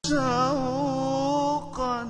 شوقا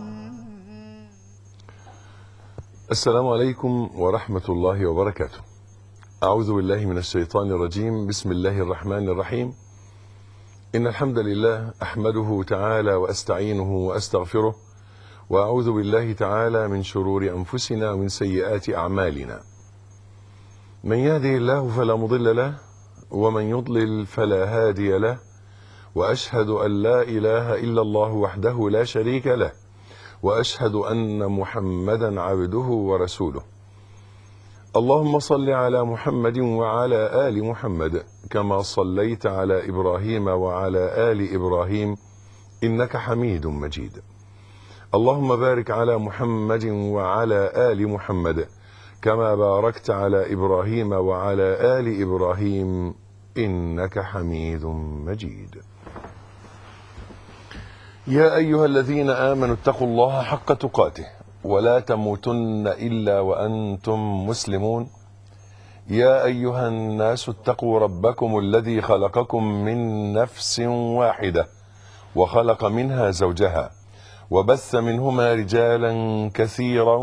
السلام عليكم ورحمة الله وبركاته أعوذ بالله من الشيطان الرجيم بسم الله الرحمن الرحيم إن الحمد لله أحمده تعالى وأستعينه وأستغفره وأعوذ بالله تعالى من شرور أنفسنا ومن سيئات أعمالنا من يهده الله فلا مضل له ومن يضلل فلا هادي له وأشهد أن لا إله إلا الله وحده لا شريك له واشهد ان محمدا عبده ورسوله اللهم صل على محمد وعلى ال محمد كما صليت على ابراهيم وعلى ال ابراهيم انك حميد مجيد اللهم بارك على محمد وعلى ال محمد كما باركت على ابراهيم وعلى ال ابراهيم انك حميد مجيد يا أيها الذين آمنوا اتقوا الله حق تقاته ولا تموتن إلا وأنتم مسلمون يا أيها الناس اتقوا ربكم الذي خلقكم من نفس واحدة وخلق منها زوجها وبث منهما رجالا كثيرا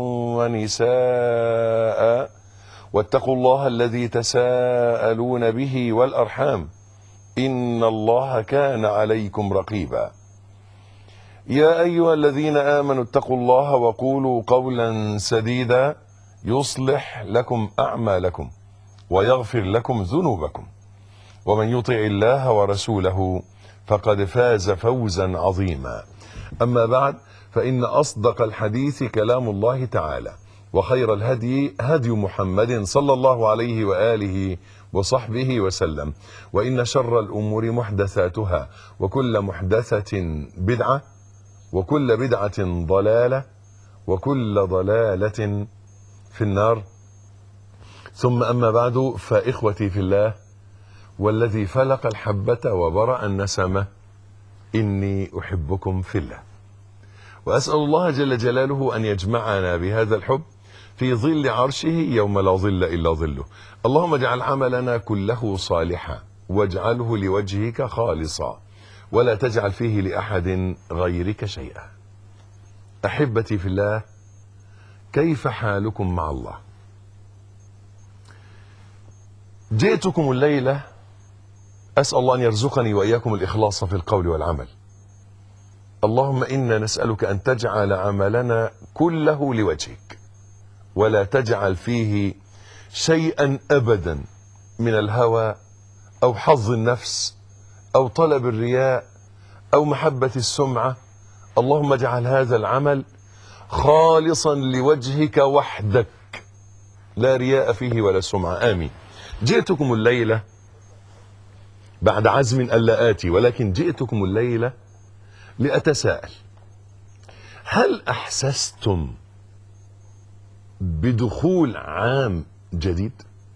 ونساء واتقوا الله الذي تساءلون به والأرحام إن الله كان عليكم رقيبا يا أيها الذين آمنوا اتقوا الله وقولوا قولا سديدا يصلح لكم أعمالكم ويغفر لكم ذنوبكم ومن يطع الله ورسوله فقد فاز فوزا عظيما أما بعد فإن أصدق الحديث كلام الله تعالى وخير الهدي هدي محمد صلى الله عليه وآله وصحبه وسلم وإن شر الأمور محدثاتها وكل محدثة بدعة وكل بدعة ضلالة وكل ضلالة في النار ثم أما بعد فإخوتي في الله والذي فلق الحبة وبرأ النسمة إني أحبكم في الله وأسأل الله جل جلاله أن يجمعنا بهذا الحب في ظل عرشه يوم لا ظل إلا ظله اللهم اجعل عملنا كله صالحا واجعله لوجهك خالصا ولا تجعل فيه لأحد غيرك شيئا أحبتي في الله كيف حالكم مع الله جئتكم الليلة أسأل الله أن يرزقني وإياكم الإخلاص في القول والعمل اللهم إنا نسألك أن تجعل عملنا كله لوجهك ولا تجعل فيه شيئا أبدا من الهوى أو حظ النفس أو طلب الرياء أو محبة السمعة اللهم اجعل هذا العمل خالصا لوجهك وحدك لا رياء فيه ولا سمعة آمين جئتكم الليلة بعد عزم ألا آتي ولكن جئتكم الليلة لأتساءل هل أحسستم بدخول عام جديد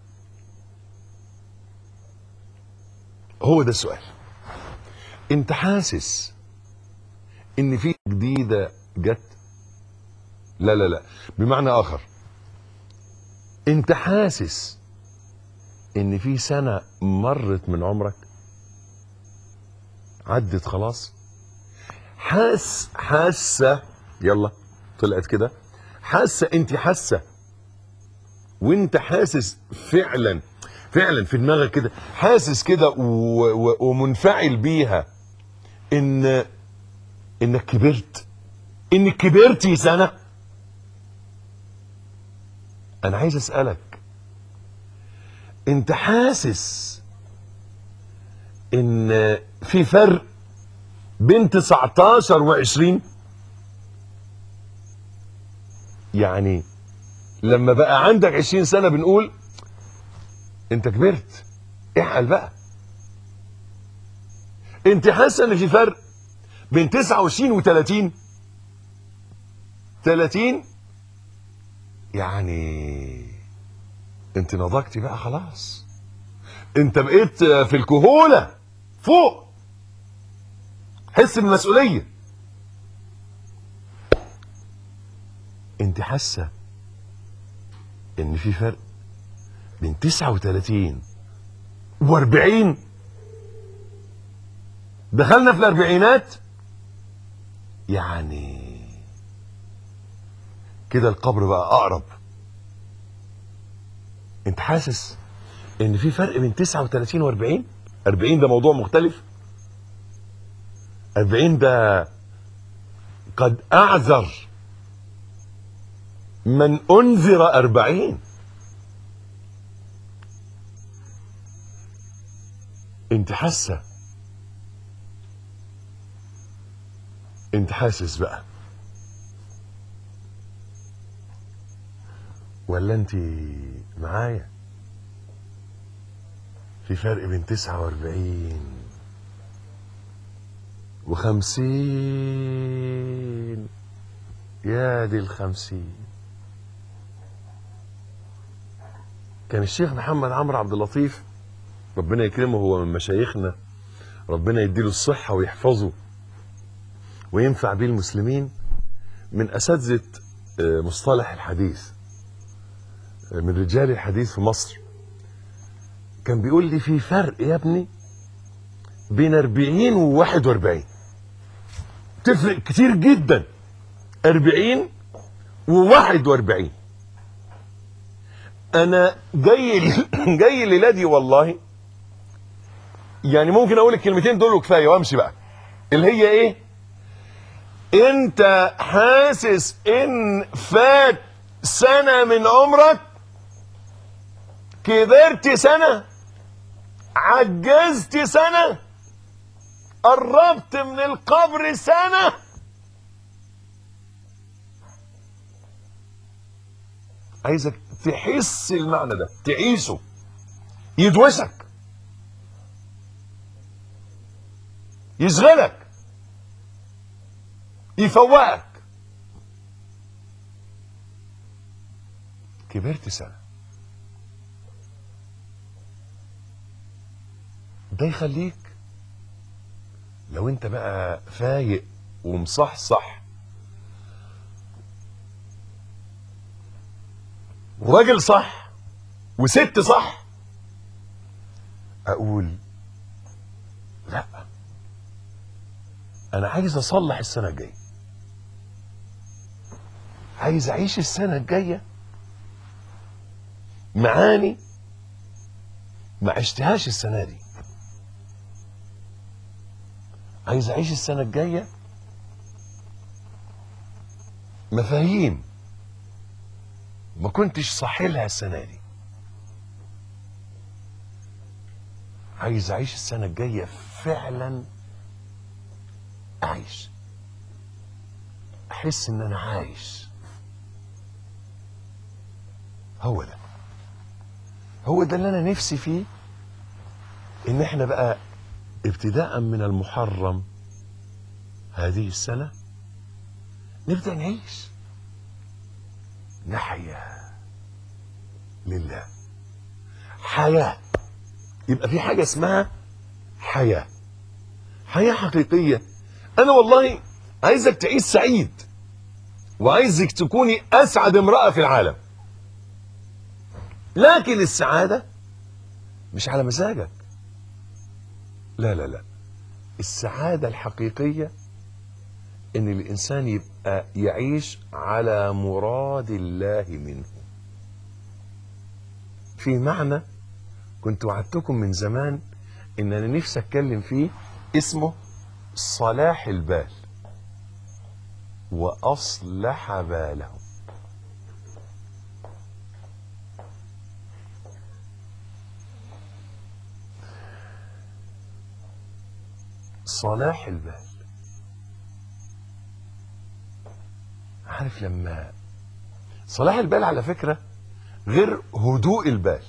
هو ده السؤال انت حاسس ان في جديدة جت لا لا لا بمعنى اخر انت حاسس ان في سنة مرت من عمرك عدت خلاص حاس حاسة يلا طلعت كده حاسة انت حاسة وانت حاسس فعلا فعلا في دماغك كده حاسس كده و- و- ومنفعل بيها ان انك كبرت انك كبرتي سنة انا عايز اسألك انت حاسس ان في فرق بين 19 و20 يعني لما بقى عندك 20 سنة بنقول انت كبرت احقل بقى انت حاسه ان في فرق بين 29 و30 30 يعني انت نضجتي بقى خلاص انت بقيت في الكهولة فوق حس بالمسؤولية انت حاسة ان في فرق بين 39 و40 دخلنا في الاربعينات يعني كده القبر بقى اقرب انت حاسس ان في فرق بين 39 و 40 40 ده موضوع مختلف 40 ده قد اعذر من انذر أربعين انت حاسه انت حاسس بقى ولا انت معايا في فرق بين تسعة واربعين وخمسين يا دي الخمسين كان الشيخ محمد عمرو عبد اللطيف ربنا يكرمه هو من مشايخنا ربنا يديله الصحة ويحفظه وينفع بيه المسلمين من أساتذة آه، مصطلح الحديث آه، من رجال الحديث في مصر كان بيقول لي في فرق يا ابني بين 40 و 41 تفرق كتير جدا 40 و 41 انا جاي جاي الليله دي والله يعني ممكن اقول الكلمتين دول وكفايه وامشي بقى اللي هي ايه انت حاسس ان فات سنه من عمرك كبرت سنه عجزت سنه قربت من القبر سنه عايزك تحس المعنى ده تعيشه يدوسك يشغلك يفوقك كبرت سنة ده يخليك لو انت بقى فايق ومصحصح وراجل صح وست صح اقول لا انا عايز اصلح السنه الجايه عايز اعيش السنه الجايه معاني ما عشتهاش السنه دي عايز اعيش السنه الجايه مفاهيم ما كنتش صاحي لها السنه دي عايز اعيش السنه الجايه فعلا اعيش احس ان انا عايش هو ده هو ده اللي انا نفسي فيه ان احنا بقى ابتداء من المحرم هذه السنه نبدا نعيش نحيا لله حياه يبقى في حاجه اسمها حياه حياه حقيقيه انا والله عايزك تعيش سعيد وعايزك تكوني اسعد امراه في العالم لكن السعاده مش على مزاجك لا لا لا السعاده الحقيقيه ان الانسان يبقى يعيش على مراد الله منه في معنى كنت وعدتكم من زمان ان انا نفسي اتكلم فيه اسمه صلاح البال واصلح باله صلاح البال عارف لما صلاح البال على فكرة غير هدوء البال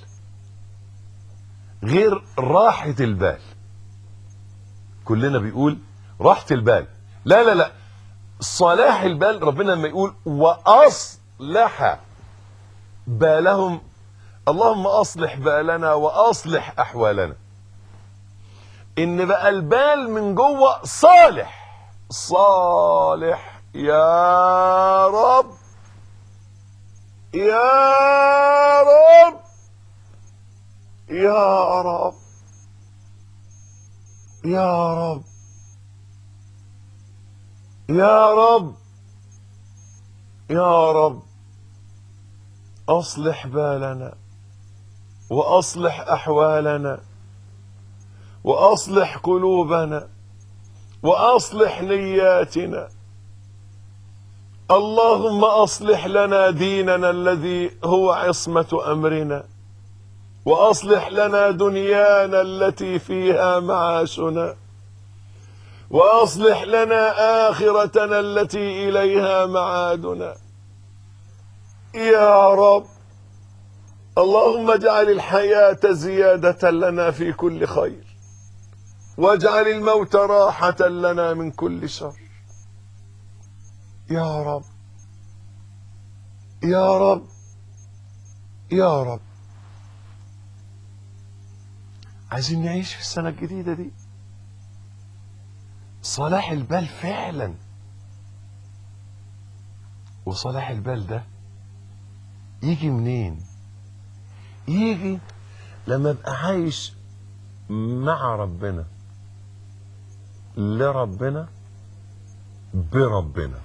غير راحة البال كلنا بيقول راحة البال لا لا لا صلاح البال ربنا لما يقول وأصلح بالهم اللهم أصلح بالنا وأصلح أحوالنا إن بقى البال من جوه صالح صالح يا رب يا رب يا رب يا رب يا رب يا رب اصلح بالنا واصلح احوالنا واصلح قلوبنا واصلح نياتنا اللهم اصلح لنا ديننا الذي هو عصمه امرنا واصلح لنا دنيانا التي فيها معاشنا واصلح لنا اخرتنا التي اليها معادنا يا رب اللهم اجعل الحياه زياده لنا في كل خير واجعل الموت راحه لنا من كل شر يا رب يا رب يا رب عايزين نعيش في السنه الجديده دي صلاح البال فعلا وصلاح البال ده يجي منين يجي لما ابقى عايش مع ربنا لربنا بربنا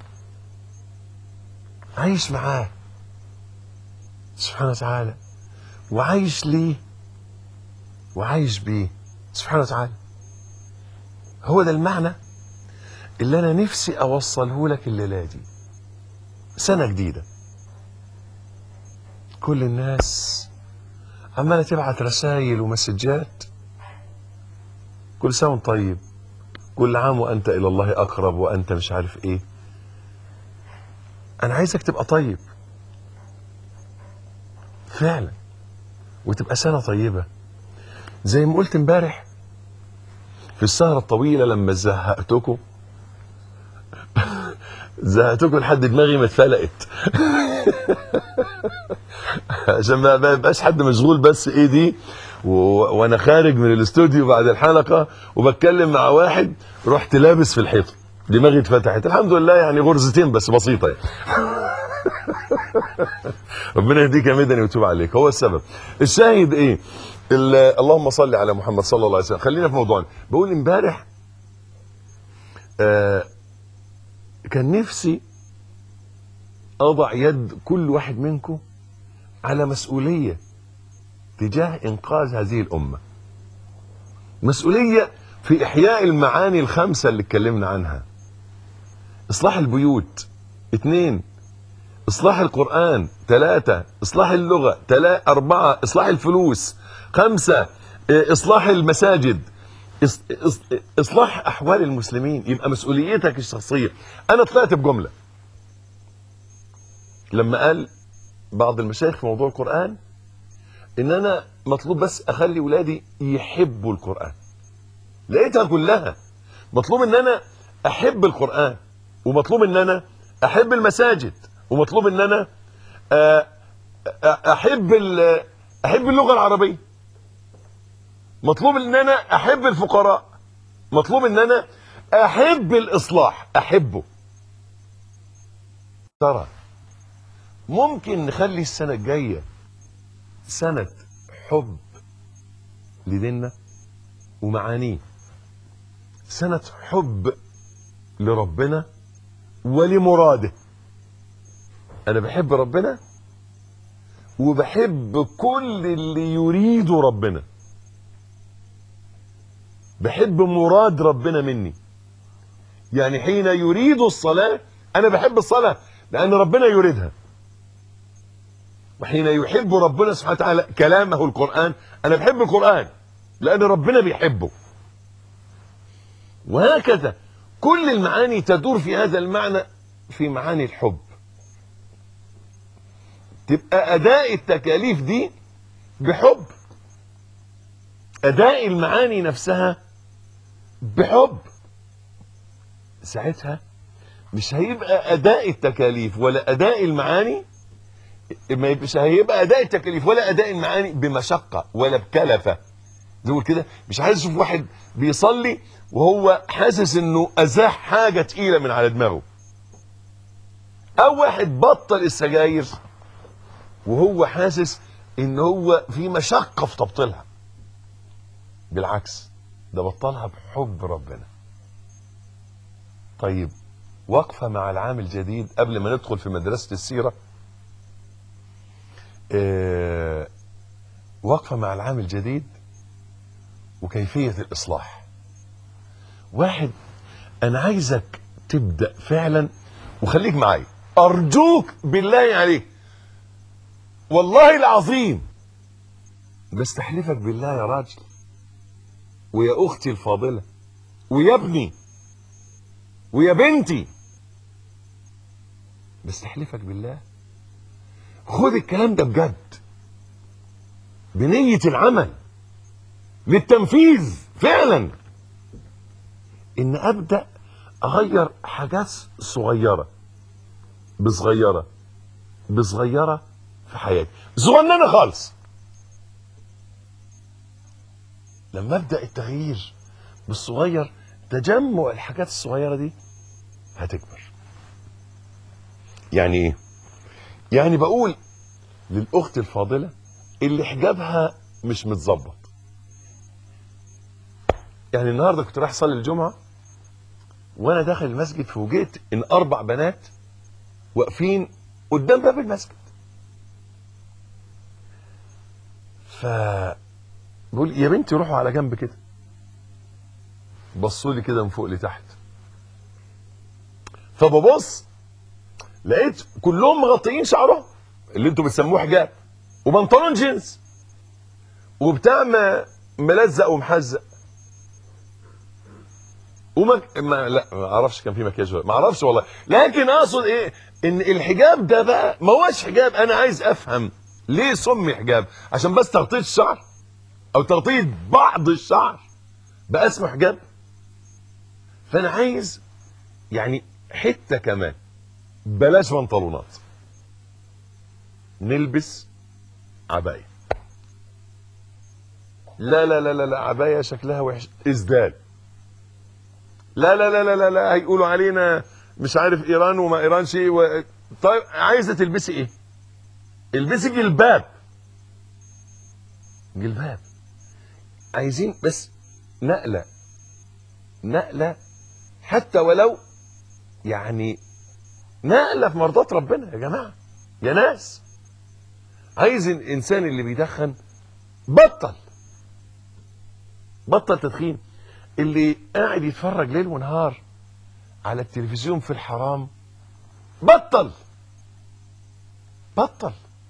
عايش معاه سبحانه وتعالى وعايش ليه وعايش بيه سبحانه وتعالى هو ده المعنى اللي انا نفسي اوصله لك الليله دي سنه جديده كل الناس عماله تبعت رسائل ومسجات كل سنه وانت طيب كل عام وانت الى الله اقرب وانت مش عارف ايه انا عايزك تبقى طيب فعلا وتبقى سنه طيبه زي ما قلت امبارح في السهرة الطويلة لما زهقتكم زهقتكم لحد دماغي ما اتفلقت عشان ما ما يبقاش حد مشغول بس ايه دي و... وانا خارج من الاستوديو بعد الحلقة وبتكلم مع واحد رحت لابس في الحيط دماغي اتفتحت الحمد لله يعني غرزتين بس بسيطة يعني. ربنا يهديك يا مدني ويتوب عليك هو السبب الشاهد ايه ال- اللهم صل على محمد صلى الله عليه وسلم خلينا في موضوعنا بقول امبارح آه كان نفسي اضع يد كل واحد منكم على مسؤوليه تجاه انقاذ هذه الامه مسؤوليه في احياء المعاني الخمسه اللي اتكلمنا عنها اصلاح البيوت اثنين اصلاح القرآن ثلاثة اصلاح اللغة ثلاثة أربعة اصلاح الفلوس خمسة إيه، اصلاح المساجد إص- إص- اصلاح احوال المسلمين يبقى مسؤوليتك الشخصية انا طلعت بجملة لما قال بعض المشايخ في موضوع القرآن ان انا مطلوب بس اخلي ولادي يحبوا القرآن لقيتها كلها مطلوب ان انا احب القرآن ومطلوب ان انا احب المساجد ومطلوب ان انا آه، آه، احب ال- احب اللغة العربية مطلوب ان انا احب الفقراء مطلوب ان انا احب الاصلاح احبه ترى ممكن نخلي السنة الجاية سنة حب لديننا ومعانيه سنة حب لربنا ولمراده انا بحب ربنا وبحب كل اللي يريده ربنا بحب مراد ربنا مني يعني حين يريد الصلاة انا بحب الصلاة لان ربنا يريدها وحين يحب ربنا سبحانه وتعالى كلامه القرآن انا بحب القرآن لان ربنا بيحبه وهكذا كل المعاني تدور في هذا المعنى في معاني الحب تبقى اداء التكاليف دي بحب اداء المعاني نفسها بحب ساعتها مش هيبقى اداء التكاليف ولا اداء المعاني ما يبقاش هيبقى اداء التكاليف ولا اداء المعاني بمشقه ولا بكلفه زي كده مش عايز اشوف واحد بيصلي وهو حاسس انه ازاح حاجه تقيله من على دماغه او واحد بطل السجاير وهو حاسس ان هو في مشقه في تبطيلها بالعكس ده بطلها بحب ربنا طيب وقفة مع العام الجديد قبل ما ندخل في مدرسة السيرة آه، وقفة مع العام الجديد وكيفية الإصلاح واحد أنا عايزك تبدأ فعلا وخليك معايا أرجوك بالله عليك والله العظيم بستحلفك بالله يا راجل ويا أختي الفاضلة ويا ابني ويا بنتي بستحلفك بالله خد الكلام ده بجد بنية العمل للتنفيذ فعلا ان ابدا اغير حاجات صغيره بصغيره بصغيره في حياتي صغننه خالص لما ابدا التغيير بالصغير تجمع الحاجات الصغيره دي هتكبر يعني ايه يعني بقول للاخت الفاضله اللي حجابها مش متظبط يعني النهارده كنت رايح اصلي الجمعه وانا داخل المسجد فوجئت ان اربع بنات واقفين قدام باب المسجد ف بقول يا بنتي روحوا على جنب كده بصوا لي كده من فوق لتحت فببص لقيت كلهم مغطيين شعرهم اللي انتوا بتسموه حجاب وبنطلون جينز وبتاع م- ملزق ومحزق وما ما لا ما اعرفش كان في مكياج ولا- ما اعرفش والله لكن اقصد ايه ان الحجاب ده بقى ما هوش حجاب انا عايز افهم ليه سمي حجاب عشان بس تغطيه الشعر او تغطيه بعض الشعر بقى اسمه حجاب فانا عايز يعني حته كمان بلاش بنطلونات نلبس عباية لا لا لا لا لا عباية شكلها وحش ازدال لا لا لا لا لا, لا هيقولوا علينا مش عارف ايران وما ايران شيء و... طيب عايزه تلبسي ايه البسي جلباب جلباب عايزين بس نقله نقله حتى ولو يعني نقله في مرضات ربنا يا جماعه يا ناس عايز الانسان اللي بيدخن بطل بطل تدخين اللي قاعد يتفرج ليل ونهار على التلفزيون في الحرام بطل بطل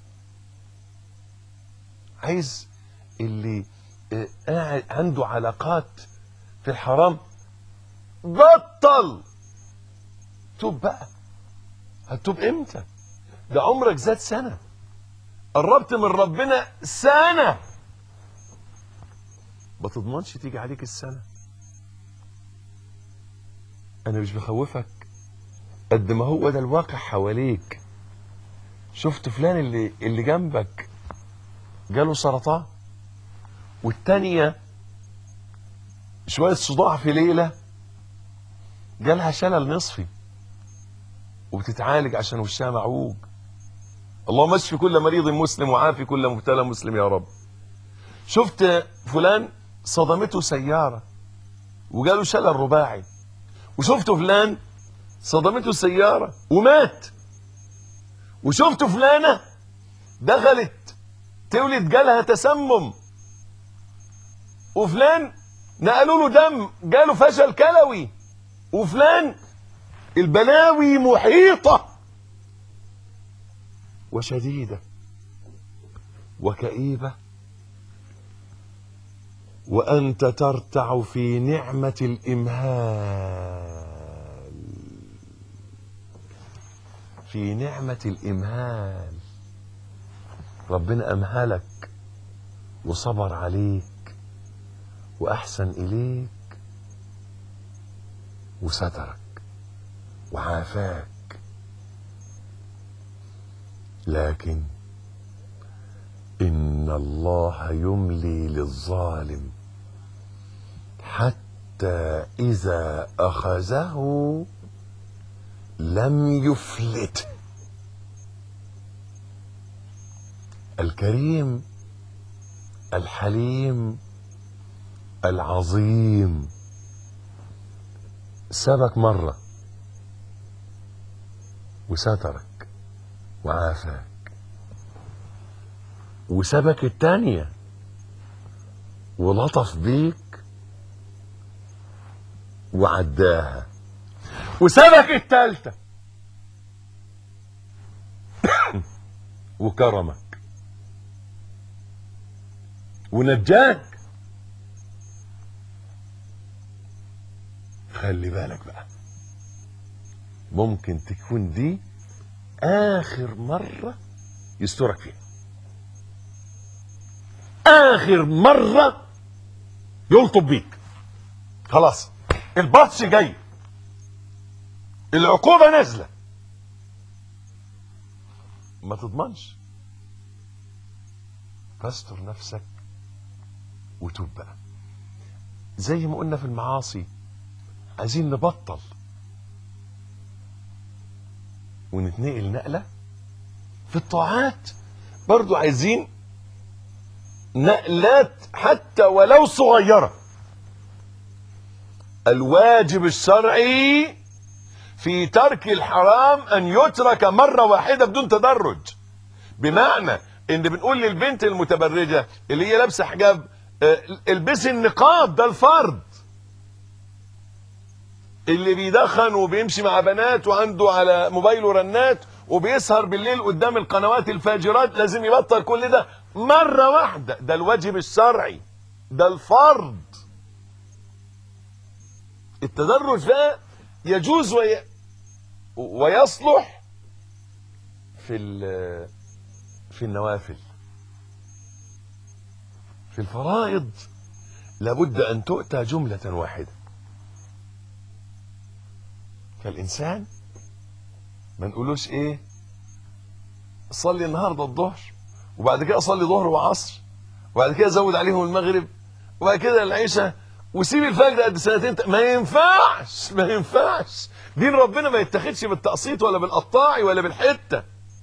عايز اللي آه، قاعد عنده علاقات في الحرام بطل توب بقى هتوب امتى ده عمرك زاد سنه قربت من ربنا سنه ما تضمنش تيجي عليك السنه انا مش بخوفك قد ما هو ده الواقع حواليك شفت فلان اللي اللي جنبك جاله سرطان والتانية شوية صداع في ليلة جالها شلل نصفي وبتتعالج عشان وشها معوج اللهم اشف كل مريض مسلم وعافي كل مبتلى مسلم يا رب شفت فلان صدمته سيارة وجاله شلل رباعي وشفت فلان صدمته سيارة ومات وشفت فلانة دخلت تولد جالها تسمم وفلان نقلوا له دم جاله فشل كلوي وفلان البلاوي محيطة وشديدة وكئيبة وأنت ترتع في نعمة الإمهال في نعمة الإمهال ربنا أمهلك وصبر عليك وأحسن إليك وسترك وعافاك لكن إن الله يملي للظالم حتى إذا أخذه لم يفلت الكريم الحليم العظيم سبك مرة وسترك وعافاك وسبك التانية ولطف بيك وعداها وسبك التالتة وكرمك ونجاك خلي بالك بقى ممكن تكون دي آخر مرة يسترك فيها آخر مرة يلطب بيك خلاص البطش جاي العقوبة نازلة ما تضمنش فاستر نفسك وتوب بقى زي ما قلنا في المعاصي عايزين نبطل ونتنقل نقلة في الطاعات برضو عايزين نقلات حتى ولو صغيرة الواجب الشرعي في ترك الحرام ان يترك مرة واحدة بدون تدرج بمعنى ان بنقول للبنت المتبرجة اللي هي لابسة حجاب آه، البسي النقاب ده الفرض اللي بيدخن وبيمشي مع بنات وعنده على موبايله رنات وبيسهر بالليل قدام القنوات الفاجرات لازم يبطل كل ده مرة واحدة ده الواجب الشرعي ده الفرض التدرج ده يجوز وي... ويصلح في ال... في النوافل في الفرائض لابد ان تؤتى جملة واحدة فالانسان ما نقولوش ايه صلي النهارده الظهر وبعد كده اصلي ظهر وعصر وبعد كده زود عليهم المغرب وبعد كده العشاء وسيب الفجر قد سنتين ت- ما ينفعش ما ينفعش دين ربنا ما يتخذش بالتقسيط ولا بالقطاعي ولا بالحته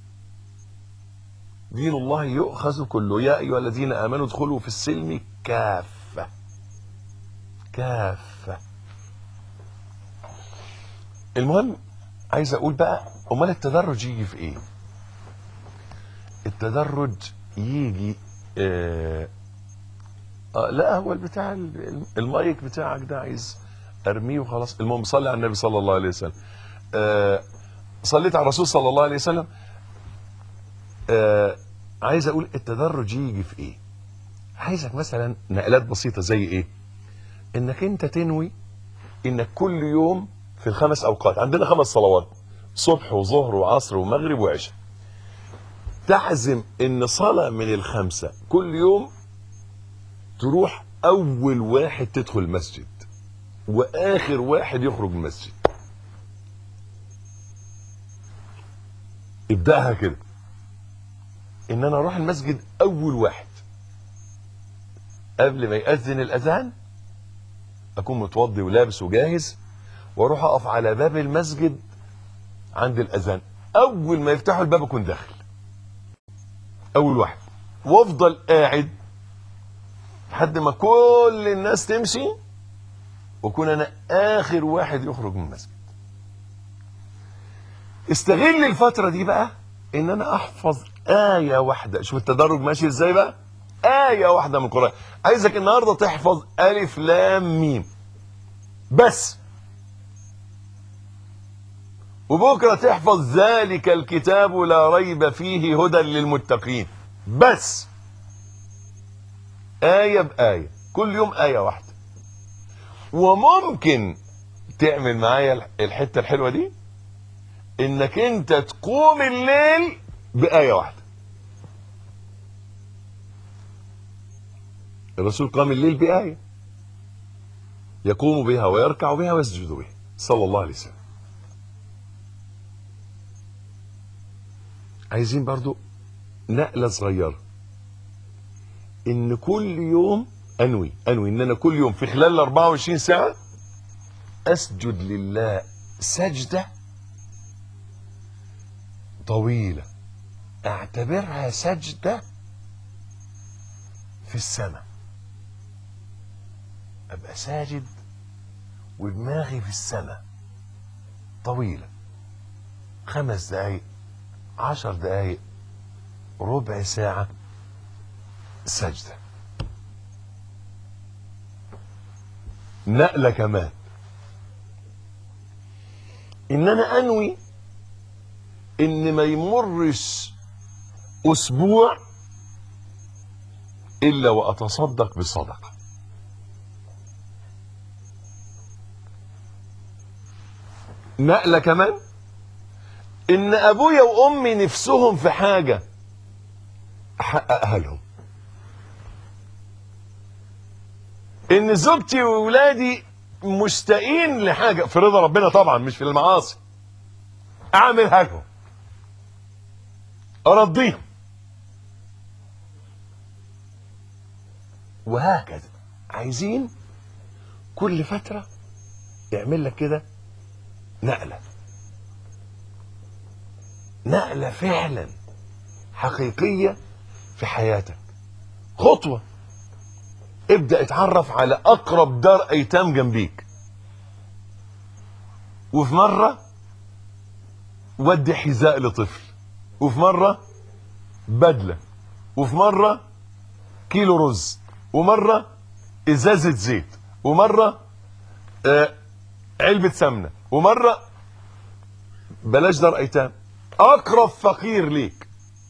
دين الله يؤخذ كله يا ايها الذين امنوا ادخلوا في السلم كافه كافه المهم عايز اقول بقى امال التدرج يجي في ايه التدرج يجي آه آه لا هو البتاع ال- المايك بتاعك ده عايز ارميه وخلاص المهم صلي على النبي صلى الله عليه وسلم آه صليت على الرسول صلى الله عليه وسلم آه عايز اقول التدرج يجي في ايه عايزك مثلا نقلات بسيطه زي ايه انك انت تنوي انك كل يوم في الخمس اوقات عندنا خمس صلوات صبح وظهر وعصر ومغرب وعشاء تعزم ان صلاه من الخمسه كل يوم تروح اول واحد تدخل المسجد واخر واحد يخرج من المسجد ابداها كده ان انا اروح المسجد اول واحد قبل ما يأذن الاذان اكون متوضي ولابس وجاهز واروح اقف على باب المسجد عند الاذان اول ما يفتحوا الباب اكون داخل اول واحد وافضل قاعد لحد ما كل الناس تمشي واكون انا اخر واحد يخرج من المسجد استغل الفترة دي بقى ان انا احفظ آية واحدة شوف التدرج ماشي ازاي بقى آية واحدة من القرآن عايزك النهاردة تحفظ ألف لام ميم بس وبكرة تحفظ ذلك الكتاب لا ريب فيه هدى للمتقين بس آية بآية كل يوم آية واحدة وممكن تعمل معايا الحتة الحلوة دي انك انت تقوم الليل بآية واحدة الرسول قام الليل بآية يقوم بها ويركع بها ويسجد بها صلى الله عليه وسلم عايزين برضو نقلة صغيرة ان كل يوم انوي انوي ان انا كل يوم في خلال ال 24 ساعة اسجد لله سجدة طويلة اعتبرها سجدة في السماء ابقى ساجد ودماغي في السماء طويلة خمس دقايق عشر دقايق ربع ساعة سجدة نقلة كمان ان انا انوي ان ما يمرش اسبوع الا واتصدق بصدقه نقله كمان ان ابويا وامي نفسهم في حاجه احققها لهم ان زوجتي واولادي مشتاقين لحاجه في رضا ربنا طبعا مش في المعاصي اعملها لهم ارضيهم وهكذا عايزين كل فتره يعمل لك كده نقله نقله فعلا حقيقيه في حياتك خطوه ابدا اتعرف على اقرب دار ايتام جنبيك وفي مره ودي حذاء لطفل وفي مره بدله وفي مره كيلو رز ومره ازازه زيت ومره آه علبه سمنه ومره بلاش دار ايتام اقرب فقير ليك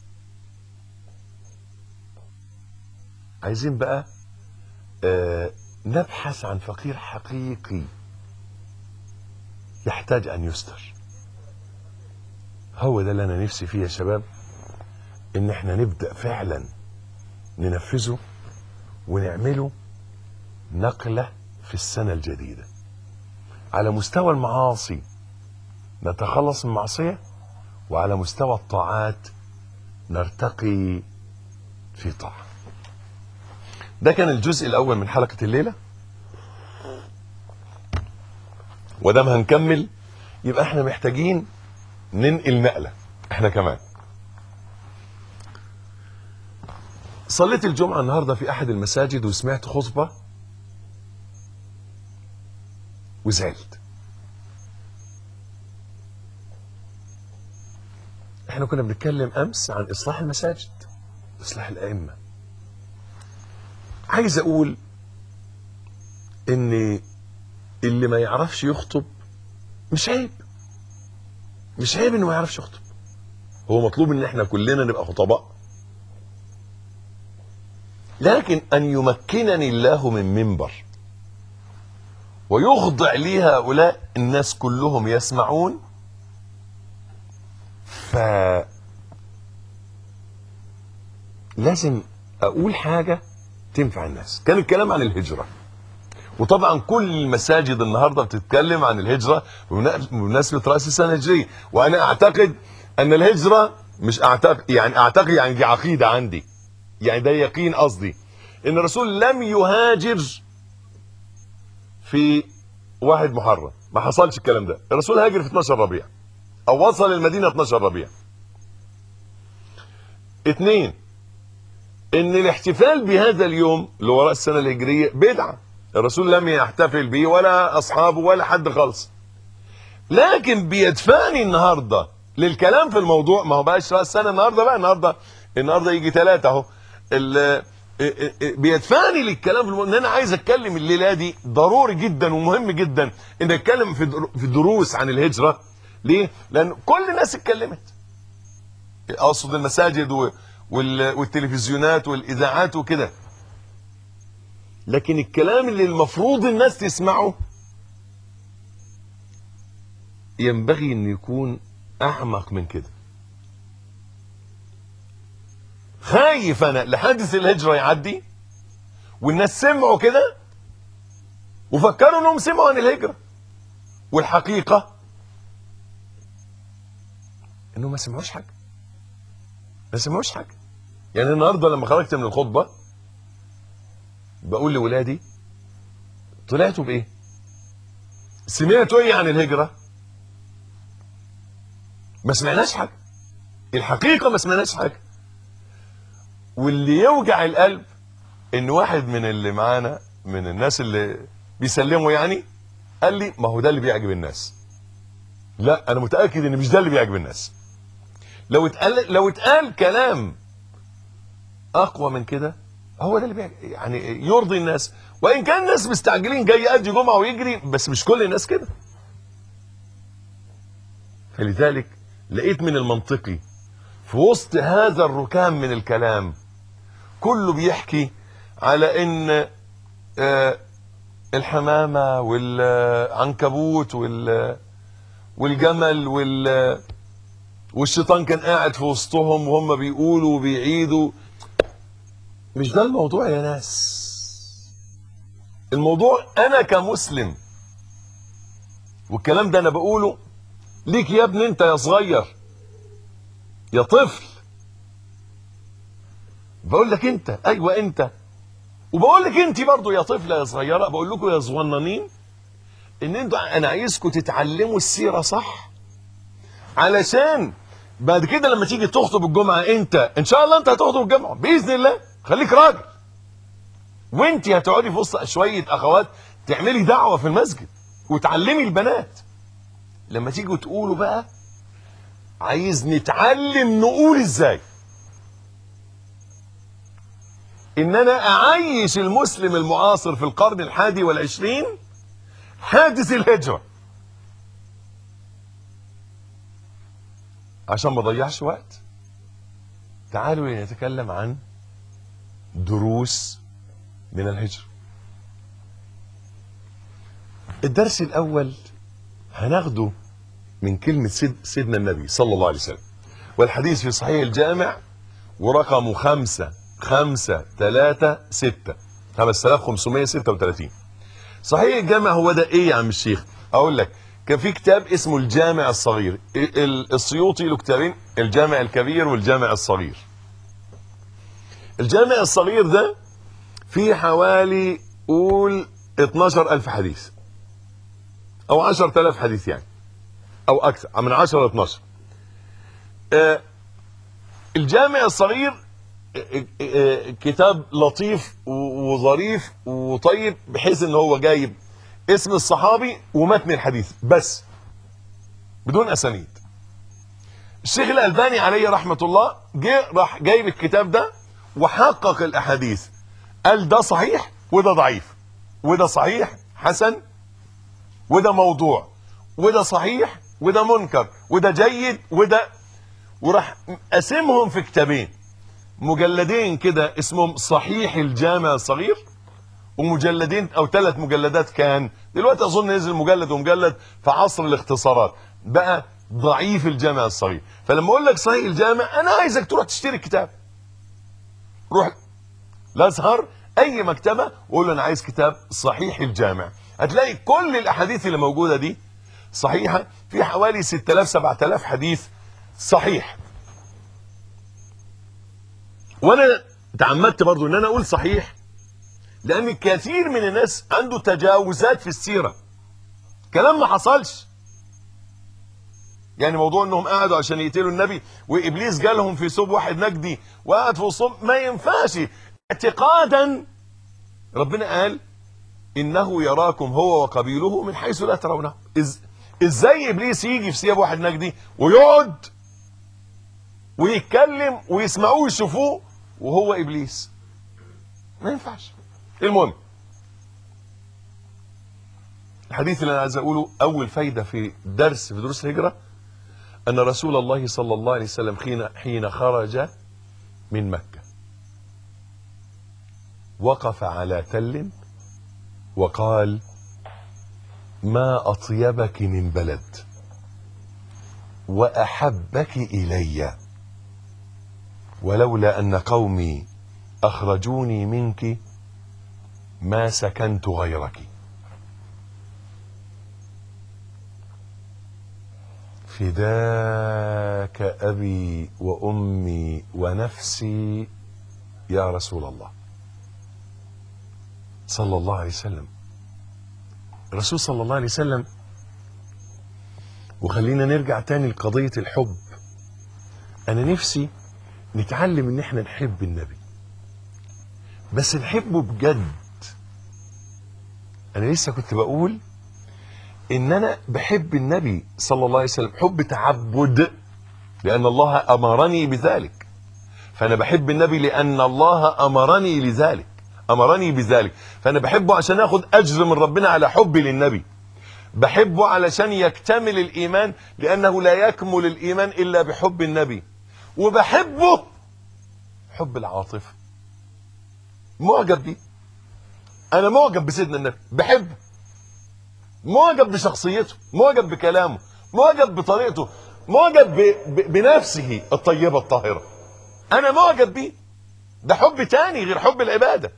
عايزين بقى آه نبحث عن فقير حقيقي يحتاج ان يستر هو ده اللي انا نفسي فيه يا شباب ان احنا نبدا فعلا ننفذه ونعمله نقله في السنه الجديده على مستوى المعاصي نتخلص من المعصيه وعلى مستوى الطاعات نرتقي في طاعه ده كان الجزء الاول من حلقه الليله ودام هنكمل يبقى احنا محتاجين ننقل نقله احنا كمان صليت الجمعه النهارده في احد المساجد وسمعت خطبه وزعلت احنا كنا بنتكلم امس عن اصلاح المساجد اصلاح الائمه عايز اقول ان اللي ما يعرفش يخطب مش عيب مش عيب انه ما يعرفش يخطب هو مطلوب ان احنا كلنا نبقى خطباء لكن ان يمكنني الله من منبر ويخضع لي هؤلاء الناس كلهم يسمعون ف لازم اقول حاجه تنفع الناس كان الكلام عن الهجرة وطبعا كل المساجد النهاردة بتتكلم عن الهجرة بمناسبة رأس السنة الهجرية وأنا أعتقد أن الهجرة مش أعتقد يعني أعتقد يعني دي عقيدة عندي يعني ده يقين قصدي إن الرسول لم يهاجر في واحد محرم ما حصلش الكلام ده الرسول هاجر في 12 ربيع أو وصل المدينة 12 ربيع اثنين ان الاحتفال بهذا اليوم اللي وراء السنه الهجريه بدعه الرسول لم يحتفل به ولا اصحابه ولا حد خالص لكن بيدفعني النهارده للكلام في الموضوع ما هو بقاش راس السنه النهارده بقى النهارده النهارده يجي ثلاثه اهو بيدفعني للكلام في الموضوع ان انا عايز اتكلم الليله دي ضروري جدا ومهم جدا ان اتكلم في في دروس عن الهجره ليه؟ لان كل الناس اتكلمت اقصد المساجد و والتلفزيونات والاذاعات وكده لكن الكلام اللي المفروض الناس تسمعه ينبغي ان يكون اعمق من كده خايف انا لحادث الهجره يعدي والناس سمعوا كده وفكروا انهم سمعوا عن الهجره والحقيقه انهم ما سمعوش حاجه ما سمعوش حاجه يعني النهارده لما خرجت من الخطبه بقول لاولادي طلعتوا بايه سمعتوا ايه عن الهجره ما سمعناش حاجه الحقيقه ما سمعناش حاجه واللي يوجع القلب ان واحد من اللي معانا من الناس اللي بيسلموا يعني قال لي ما هو ده اللي بيعجب الناس لا انا متاكد ان مش ده اللي بيعجب الناس لو اتقال لو اتقال كلام اقوى من كده هو ده اللي بيعجب يعني يرضي الناس وان كان الناس مستعجلين جاي يأدي جمعه ويجري بس مش كل الناس كده فلذلك لقيت من المنطقي في وسط هذا الركام من الكلام كله بيحكي على ان آه، الحمامه والعنكبوت وال والجمل وال والشيطان كان قاعد في وسطهم وهم بيقولوا وبيعيدوا مش ده الموضوع يا ناس الموضوع انا كمسلم والكلام ده انا بقوله ليك يا ابني انت يا صغير يا طفل بقول لك انت ايوه انت وبقول لك انت برضو يا طفله يا صغيره بقول لكم يا صغننين ان انتوا انا عايزكم تتعلموا السيره صح علشان بعد كده لما تيجي تخطب الجمعه انت ان شاء الله انت هتخطب الجمعه باذن الله خليك راجل وانت هتقعدي في وسط شويه اخوات تعملي دعوه في المسجد وتعلمي البنات لما تيجوا تقولوا بقى عايز نتعلم نقول ازاي ان انا اعيش المسلم المعاصر في القرن الحادي والعشرين حادث الهجرة عشان ما اضيعش وقت تعالوا لنتكلم عن دروس من الهجرة الدرس الاول هناخده من كلمة سيد سيدنا النبي صلى الله عليه وسلم والحديث في صحيح الجامع ورقمه خمسة خمسة ثلاثة ستة خمسة آلاف خمسمية ستة وثلاثين صحيح الجامع هو ده ايه يا عم الشيخ اقول لك كان في كتاب اسمه الجامع الصغير ال- السيوطي له كتابين الجامع الكبير والجامع الصغير الجامع الصغير ده فيه حوالي قول 12000 حديث او 10000 حديث يعني او اكثر من 10 ل 12 آه، الجامع الصغير آه، آه، كتاب لطيف و- وظريف وطيب بحيث ان هو جايب اسم الصحابي ومتن الحديث بس بدون اسانيد الشيخ الالباني عليه رحمه الله جه راح جايب الكتاب ده وحقق الاحاديث قال ده صحيح وده ضعيف وده صحيح حسن وده موضوع وده صحيح وده منكر وده جيد وده وراح قاسمهم في كتابين مجلدين كده اسمهم صحيح الجامع الصغير ومجلدين او ثلاث مجلدات كان دلوقتي اظن نزل مجلد ومجلد في عصر الاختصارات بقى ضعيف الجامع الصغير فلما اقول لك صحيح الجامع انا عايزك تروح تشتري الكتاب روح الازهر اي مكتبه وقول له انا عايز كتاب صحيح الجامع هتلاقي كل الاحاديث اللي موجوده دي صحيحه في حوالي 6000 7000 حديث صحيح وانا تعمدت برضو ان انا اقول صحيح لان كثير من الناس عنده تجاوزات في السيره كلام ما حصلش يعني موضوع انهم قعدوا عشان يقتلوا النبي وابليس جالهم في ثوب واحد نجدي وقعد في وسطهم ما ينفعش اعتقادا ربنا قال انه يراكم هو وقبيله من حيث لا ترونه إز ازاي ابليس يجي في ثياب واحد نجدي ويقعد ويتكلم ويسمعوه ويشوفوه وهو ابليس ما ينفعش المهم الحديث اللي انا عايز اقوله اول فايده في درس في دروس الهجره ان رسول الله صلى الله عليه وسلم حين حين خرج من مكه وقف على تل وقال ما اطيبك من بلد واحبك الي ولولا ان قومي اخرجوني منك ما سكنت غيرك فداك ابي وامي ونفسي يا رسول الله صلى الله عليه وسلم الرسول صلى الله عليه وسلم وخلينا نرجع تاني لقضية الحب أنا نفسي نتعلم إن إحنا نحب النبي بس نحبه بجد أنا لسه كنت بقول ان انا بحب النبي صلى الله عليه وسلم حب تعبد لان الله امرني بذلك فانا بحب النبي لان الله امرني لذلك امرني بذلك فانا بحبه عشان اخد اجر من ربنا على حبي للنبي بحبه علشان يكتمل الايمان لانه لا يكمل الايمان الا بحب النبي وبحبه حب العاطفه معجب بيه انا معجب بسيدنا النبي بحبه معجب بشخصيته معجب بكلامه معجب بطريقته معجب ب... ب... بنفسه الطيبه الطاهره انا معجب بيه ده حب تاني غير حب العباده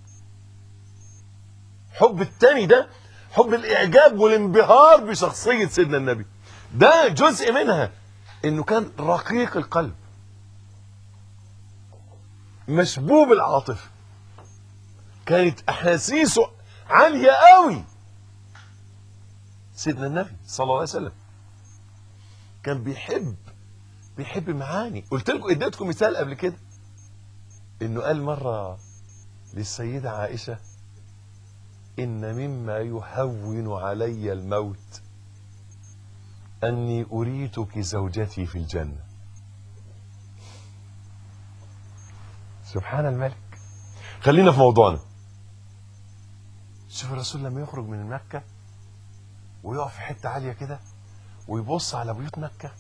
حب التاني ده حب الاعجاب والانبهار بشخصيه سيدنا النبي ده جزء منها انه كان رقيق القلب مشبوب العاطفه كانت احاسيسه عاليه قوي سيدنا النبي صلى الله عليه وسلم كان بيحب بيحب معاني قلت لكم اديتكم مثال قبل كده انه قال مره للسيده عائشه ان مما يهون علي الموت اني اريتك زوجتي في الجنه سبحان الملك خلينا في موضوعنا شوف الرسول لما يخرج من مكه ويقف في حته عاليه كده ويبص على بيوت مكه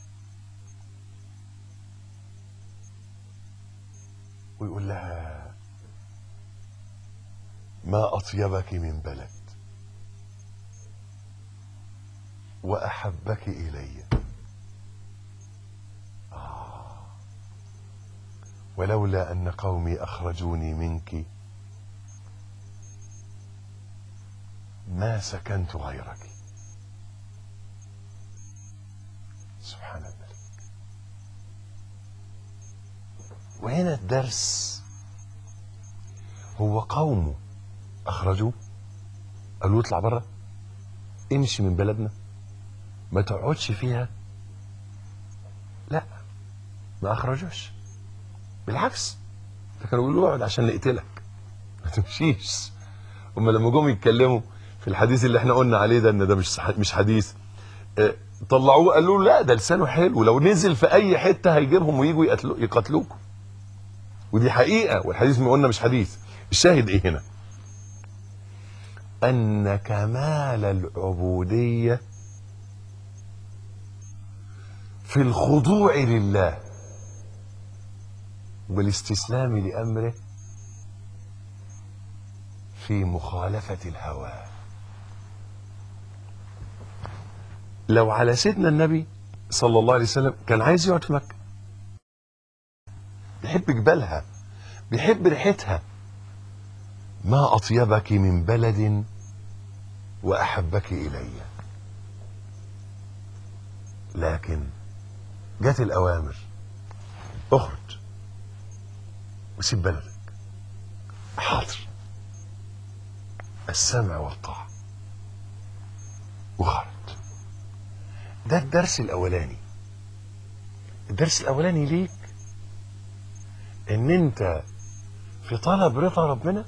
ويقول لها ما اطيبك من بلد واحبك الي آه ولولا ان قومي اخرجوني منك ما سكنت غيرك سبحان الملك وهنا الدرس هو قومه اخرجوه قالوا اطلع بره امشي من بلدنا ما تقعدش فيها لا ما اخرجوش بالعكس ده كانوا بيقولوا اقعد عشان نقتلك ما تمشيش هم لما جم يتكلموا في الحديث اللي احنا قلنا عليه ده ان ده مش صح- مش حديث اه، طلعوه قالوا له لا ده لسانه حلو لو نزل في اي حته هيجيبهم ويجوا يقتلو- يقتلوكم ودي حقيقه والحديث ما قلنا مش حديث الشاهد ايه هنا ان كمال العبوديه في الخضوع لله والاستسلام لامره في مخالفه الهوى لو على سيدنا النبي صلى الله عليه وسلم كان عايز يقعد في مكه بيحب جبالها بيحب ريحتها ما اطيبك من بلد واحبك الي لكن جت الاوامر اخرج وسيب بلدك حاضر السمع والطاعه وخرج ده الدرس الاولاني الدرس الاولاني ليك ان انت في طلب رضا ربنا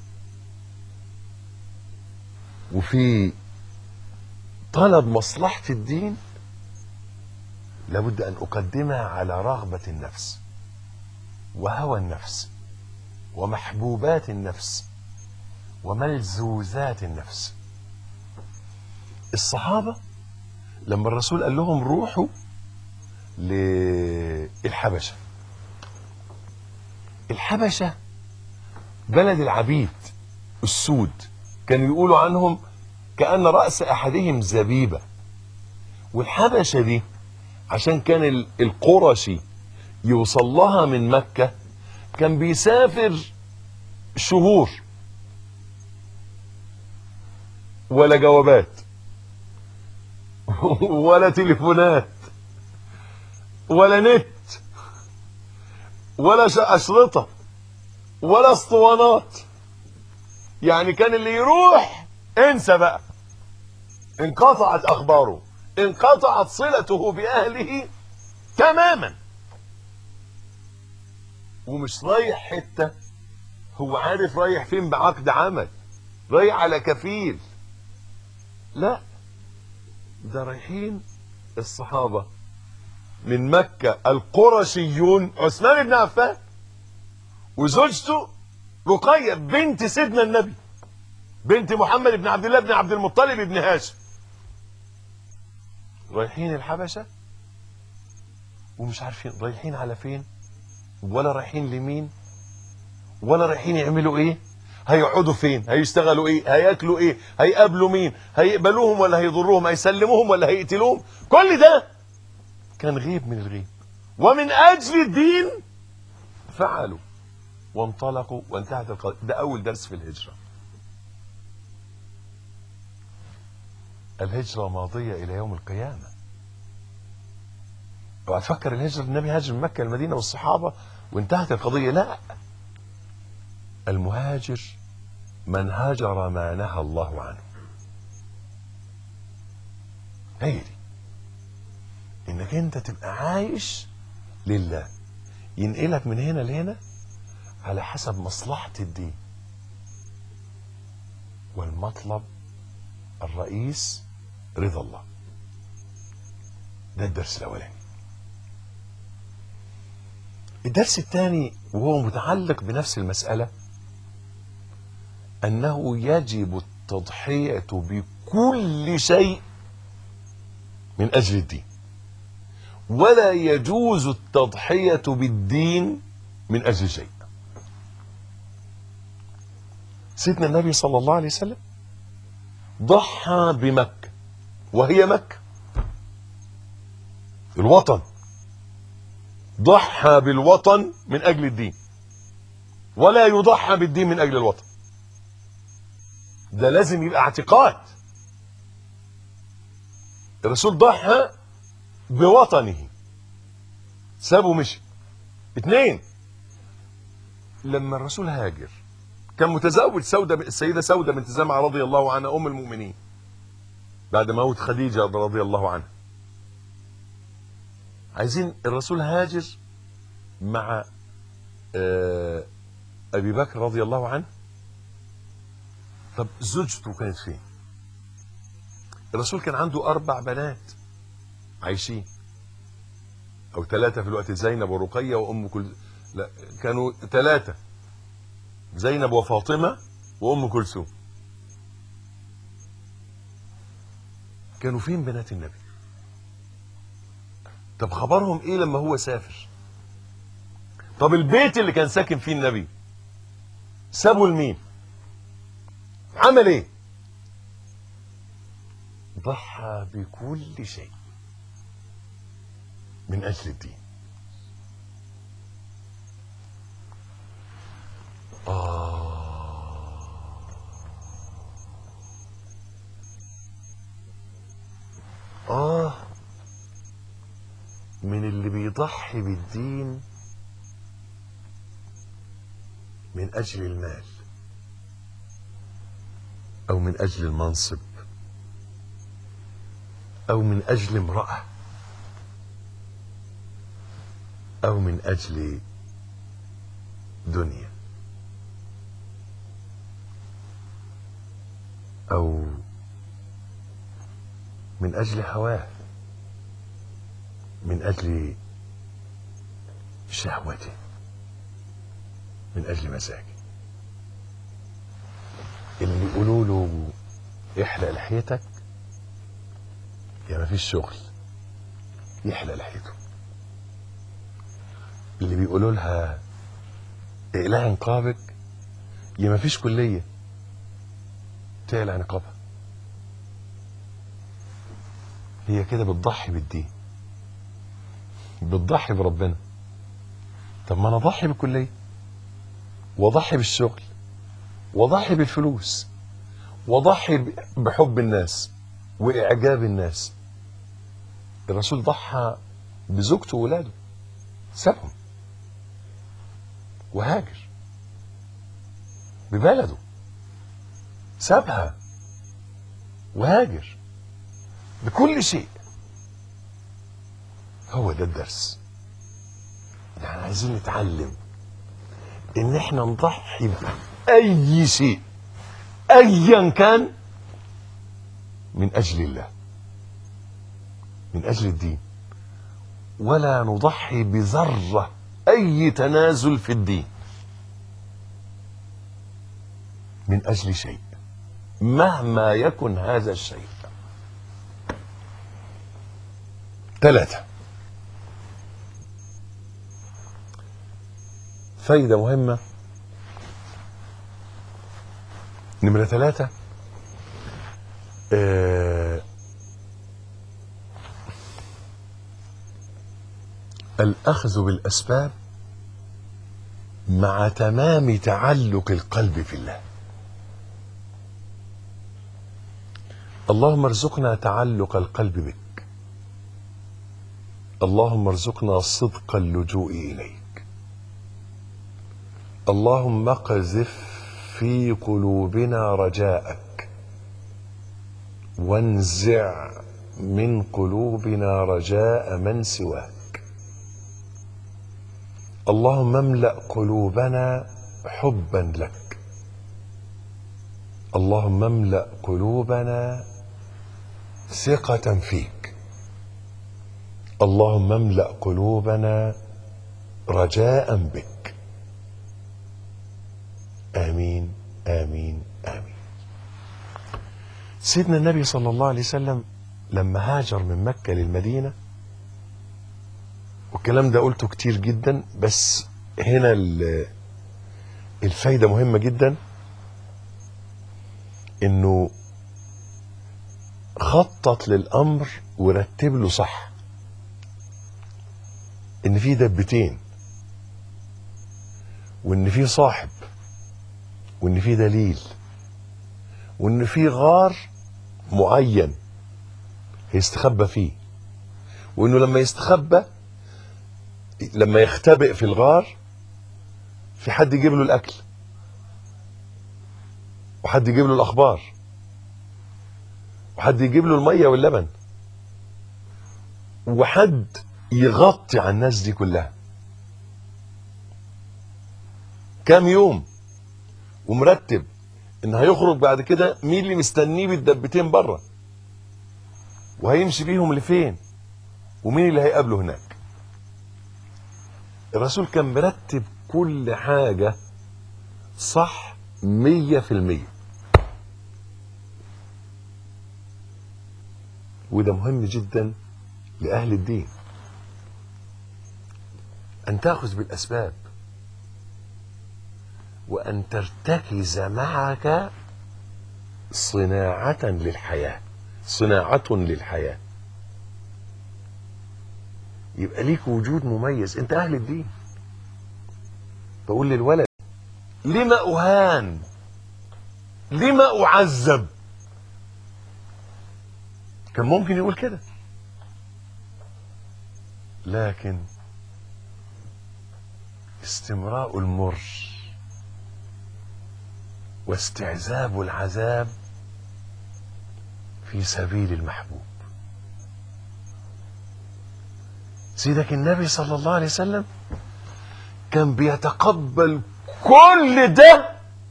وفي طلب مصلحة الدين لابد أن أقدمها على رغبة النفس وهوى النفس ومحبوبات النفس وملزوزات النفس الصحابة لما الرسول قال لهم روحوا للحبشة الحبشة بلد العبيد السود كانوا يقولوا عنهم كأن رأس أحدهم زبيبة والحبشة دي عشان كان ال- القرشي يوصل لها من مكة كان بيسافر شهور ولا جوابات ولا تليفونات ولا نت ولا ش- أشرطة ولا اسطوانات يعني كان اللي يروح انسى بقى انقطعت اخباره انقطعت صلته باهله تماما ومش رايح حته هو عارف رايح فين بعقد عمل رايح على كفيل لا ده رايحين الصحابة من مكة القرشيون عثمان بن عفان وزوجته رقية بنت سيدنا النبي بنت محمد بن عبد الله بن عبد المطلب بن هاشم رايحين الحبشة ومش عارفين رايحين على فين ولا رايحين لمين ولا رايحين يعملوا ايه هيقعدوا فين هيشتغلوا ايه هياكلوا ايه هيقابلوا مين هيقبلوهم ولا هيضروهم هيسلموهم ولا هيقتلوهم كل ده كان غيب من الغيب ومن اجل الدين فعلوا وانطلقوا وانتهت القضية ده اول درس في الهجرة الهجرة ماضية الى يوم القيامة اوعى تفكر الهجرة النبي هاجر من مكة المدينة والصحابة وانتهت القضية لا المهاجر من هاجر ما نهى الله عنه هي دي انك انت تبقى عايش لله ينقلك من هنا لهنا على حسب مصلحة الدين والمطلب الرئيس رضا الله ده الدرس الاولاني الدرس الثاني وهو متعلق بنفس المسألة أنه يجب التضحية بكل شيء من أجل الدين ولا يجوز التضحية بالدين من أجل شيء سيدنا النبي صلى الله عليه وسلم ضحى بمكة وهي مكة الوطن ضحى بالوطن من أجل الدين ولا يضحى بالدين من أجل الوطن ده لازم يبقى اعتقاد الرسول ضحى بوطنه سابه مشي اتنين لما الرسول هاجر كان متزوج سودة السيدة سودة بنت زمعة رضي الله عنها أم المؤمنين بعد موت خديجة رضي الله عنها عايزين الرسول هاجر مع آه أبي بكر رضي الله عنه طب زوجته كانت فين الرسول كان عنده أربع بنات عايشين أو ثلاثة في الوقت زينب ورقية وأم كل لا كانوا ثلاثة زينب وفاطمة وأم كلثوم كانوا فين بنات النبي طب خبرهم ايه لما هو سافر طب البيت اللي كان ساكن فيه النبي سابه لمين عمل ايه ضحى بكل شيء من اجل الدين آه آه من اللي بيضحي بالدين من أجل المال أو من أجل المنصب أو من أجل امرأة أو من أجل دنيا أو من أجل هواه من أجل شهوته من أجل مزاجه اللي يقولوا له احلق لحيتك يا ما فيش شغل يحلق لحيته اللي بيقولوا لها اقلعي نقابك يا ما فيش كلية تقلع نقابها هي كده بتضحي بالدين بتضحي بربنا طب ما انا اضحي بالكليه واضحي بالشغل واضحي بالفلوس واضحي بحب الناس واعجاب الناس الرسول ضحى بزوجته وولاده سابهم وهاجر ببلده سابها وهاجر بكل شيء هو ده الدرس يعني عايزين نتعلم ان احنا نضحي باي شيء ايا كان من اجل الله من أجل الدين ولا نضحي بذرة أي تنازل في الدين من أجل شيء مهما يكن هذا الشيء ثلاثة فايدة مهمة نمرة ثلاثة آه الأخذ بالأسباب مع تمام تعلق القلب في الله اللهم ارزقنا تعلق القلب بك اللهم ارزقنا صدق اللجوء إليك اللهم اقذف في قلوبنا رجاءك وانزع من قلوبنا رجاء من سواك اللهم املا قلوبنا حبا لك اللهم املا قلوبنا ثقه فيك اللهم املا قلوبنا رجاء بك امين امين امين سيدنا النبي صلى الله عليه وسلم لما هاجر من مكه للمدينه والكلام ده قلته كتير جدا بس هنا ال- الفايده مهمه جدا انه خطط للامر ورتب له صح ان في دبتين وان في صاحب وان في دليل وان في غار معين هيستخبى فيه وانه لما يستخبى لما يختبئ في الغار في حد يجيب له الاكل وحد يجيب له الاخبار وحد يجيب له الميه واللبن وحد يغطي على الناس دي كلها كام يوم ومرتب ان هيخرج بعد كده مين اللي مستنيه بالدبتين بره وهيمشي بيهم لفين ومين اللي هيقابله هناك الرسول كان مرتب كل حاجة صح مية في المية وده مهم جدا لأهل الدين أن تأخذ بالأسباب وأن ترتكز معك صناعة للحياة صناعة للحياة يبقى ليك وجود مميز انت اهل الدين بقول للولد لما اهان لما اعذب كان ممكن يقول كده لكن استمراء المر واستعذاب العذاب في سبيل المحبوب سيدك النبي صلى الله عليه وسلم كان بيتقبل كل ده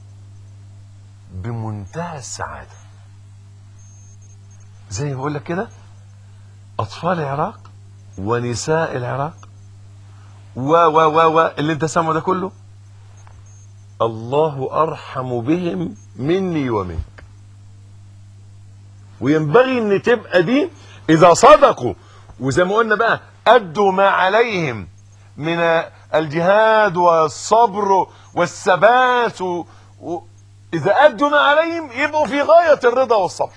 بمنتهى السعادة زي ما بقول لك كده أطفال العراق ونساء العراق و و و و اللي انت سامعه ده كله الله أرحم بهم مني ومنك وينبغي ان تبقى دي اذا صدقوا وزي ما قلنا بقى ادوا ما عليهم من الجهاد والصبر والثبات و... و... اذا ادوا ما عليهم يبقوا في غايه الرضا والصبر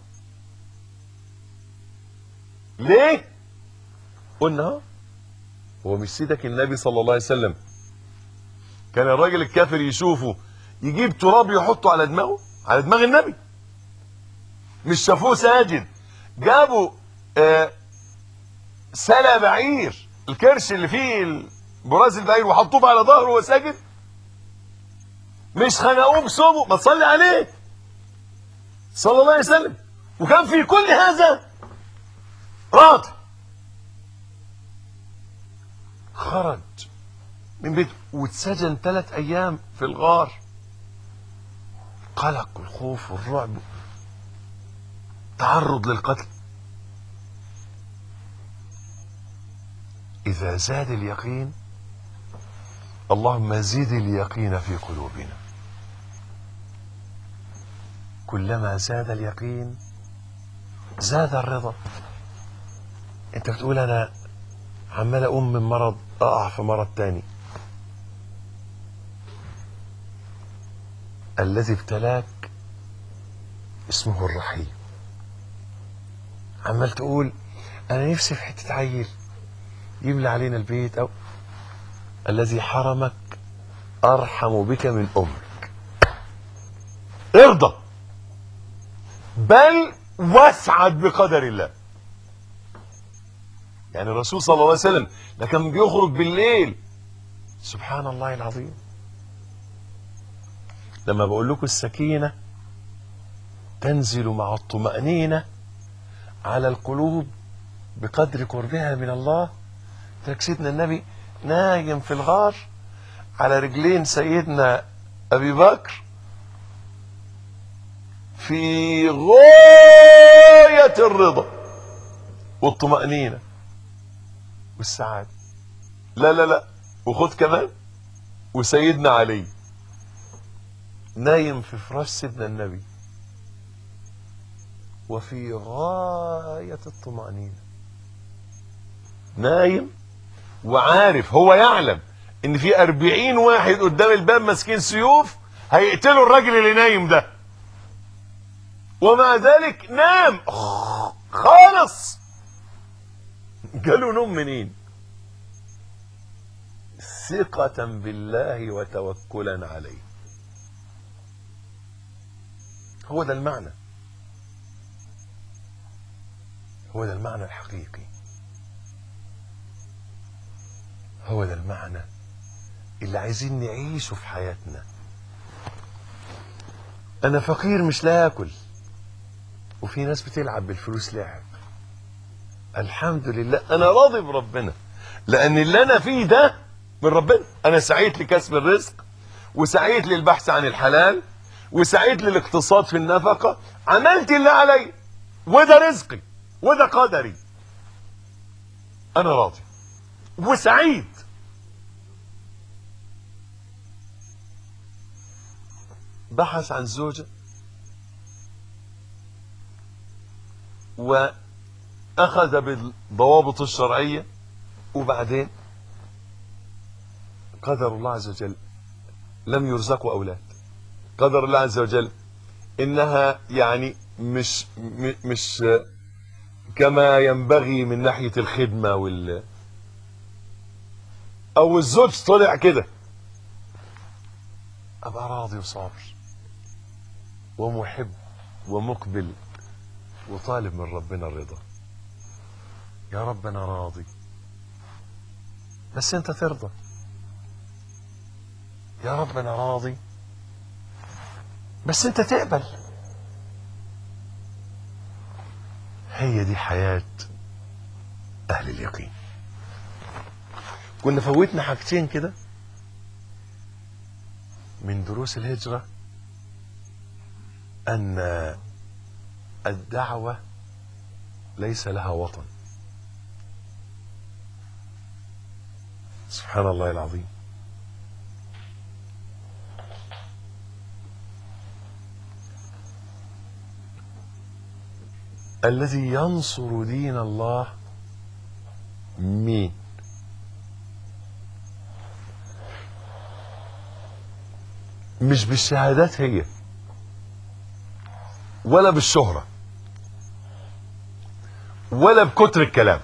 ليه قلنا اهو هو مش سيدك النبي صلى الله عليه وسلم كان الراجل الكافر يشوفه يجيب تراب يحطه على دماغه على دماغ النبي مش شافوه ساجد جابوا آه سلا بعير الكرش اللي فيه براز البعير وحطوه على ظهره وهو ساجد مش خنقوه بصوبه ما تصلي عليه صلى الله عليه وسلم وكان في كل هذا راضي خرج من بيته واتسجن ثلاث ايام في الغار قلق والخوف والرعب تعرض للقتل إذا زاد اليقين اللهم زد اليقين في قلوبنا كلما زاد اليقين زاد الرضا انت بتقول انا عمال اقوم من مرض اقع في مرض تاني الذي ابتلاك اسمه الرحيم عمال تقول انا نفسي في حته عيل يملى علينا البيت او الذي حرمك ارحم بك من امك ارضى بل واسعد بقدر الله يعني الرسول صلى الله عليه وسلم ده كان بيخرج بالليل سبحان الله العظيم لما بقول لكم السكينة تنزل مع الطمأنينة على القلوب بقدر قربها من الله ترك سيدنا النبي نايم في الغار على رجلين سيدنا أبي بكر في غاية الرضا والطمأنينة والسعادة لا لا لا وخد كمان وسيدنا علي نايم في فراش سيدنا النبي وفي غاية الطمأنينة نايم وعارف هو يعلم ان في أربعين واحد قدام الباب ماسكين سيوف هيقتلوا الراجل اللي نايم ده ومع ذلك نام خالص جاله نوم منين ثقة بالله وتوكلا عليه هو ده المعنى هو ده المعنى الحقيقي هو ده المعنى اللي عايزين نعيشه في حياتنا انا فقير مش لا اكل وفي ناس بتلعب بالفلوس لعب الحمد لله انا راضي بربنا لان اللي انا فيه ده من ربنا انا سعيت لكسب الرزق وسعيت للبحث عن الحلال وسعيت للاقتصاد في النفقة عملت اللي علي وده رزقي وده قدري انا راضي وسعيد بحث عن زوجة وأخذ بالضوابط الشرعية وبعدين قدر الله عز وجل لم يرزقوا أولاد قدر الله عز وجل إنها يعني مش مش كما ينبغي من ناحية الخدمة وال أو الزوج طلع كده أبقى راضي وصابر ومحب ومقبل وطالب من ربنا الرضا يا رب انا راضي بس انت ترضى يا رب انا راضي بس انت تقبل هي دي حياة اهل اليقين كنا فوتنا حاجتين كده من دروس الهجرة ان الدعوة ليس لها وطن سبحان الله العظيم الذي ينصر دين الله مين مش بالشهادات هي ولا بالشهرة ولا بكتر الكلام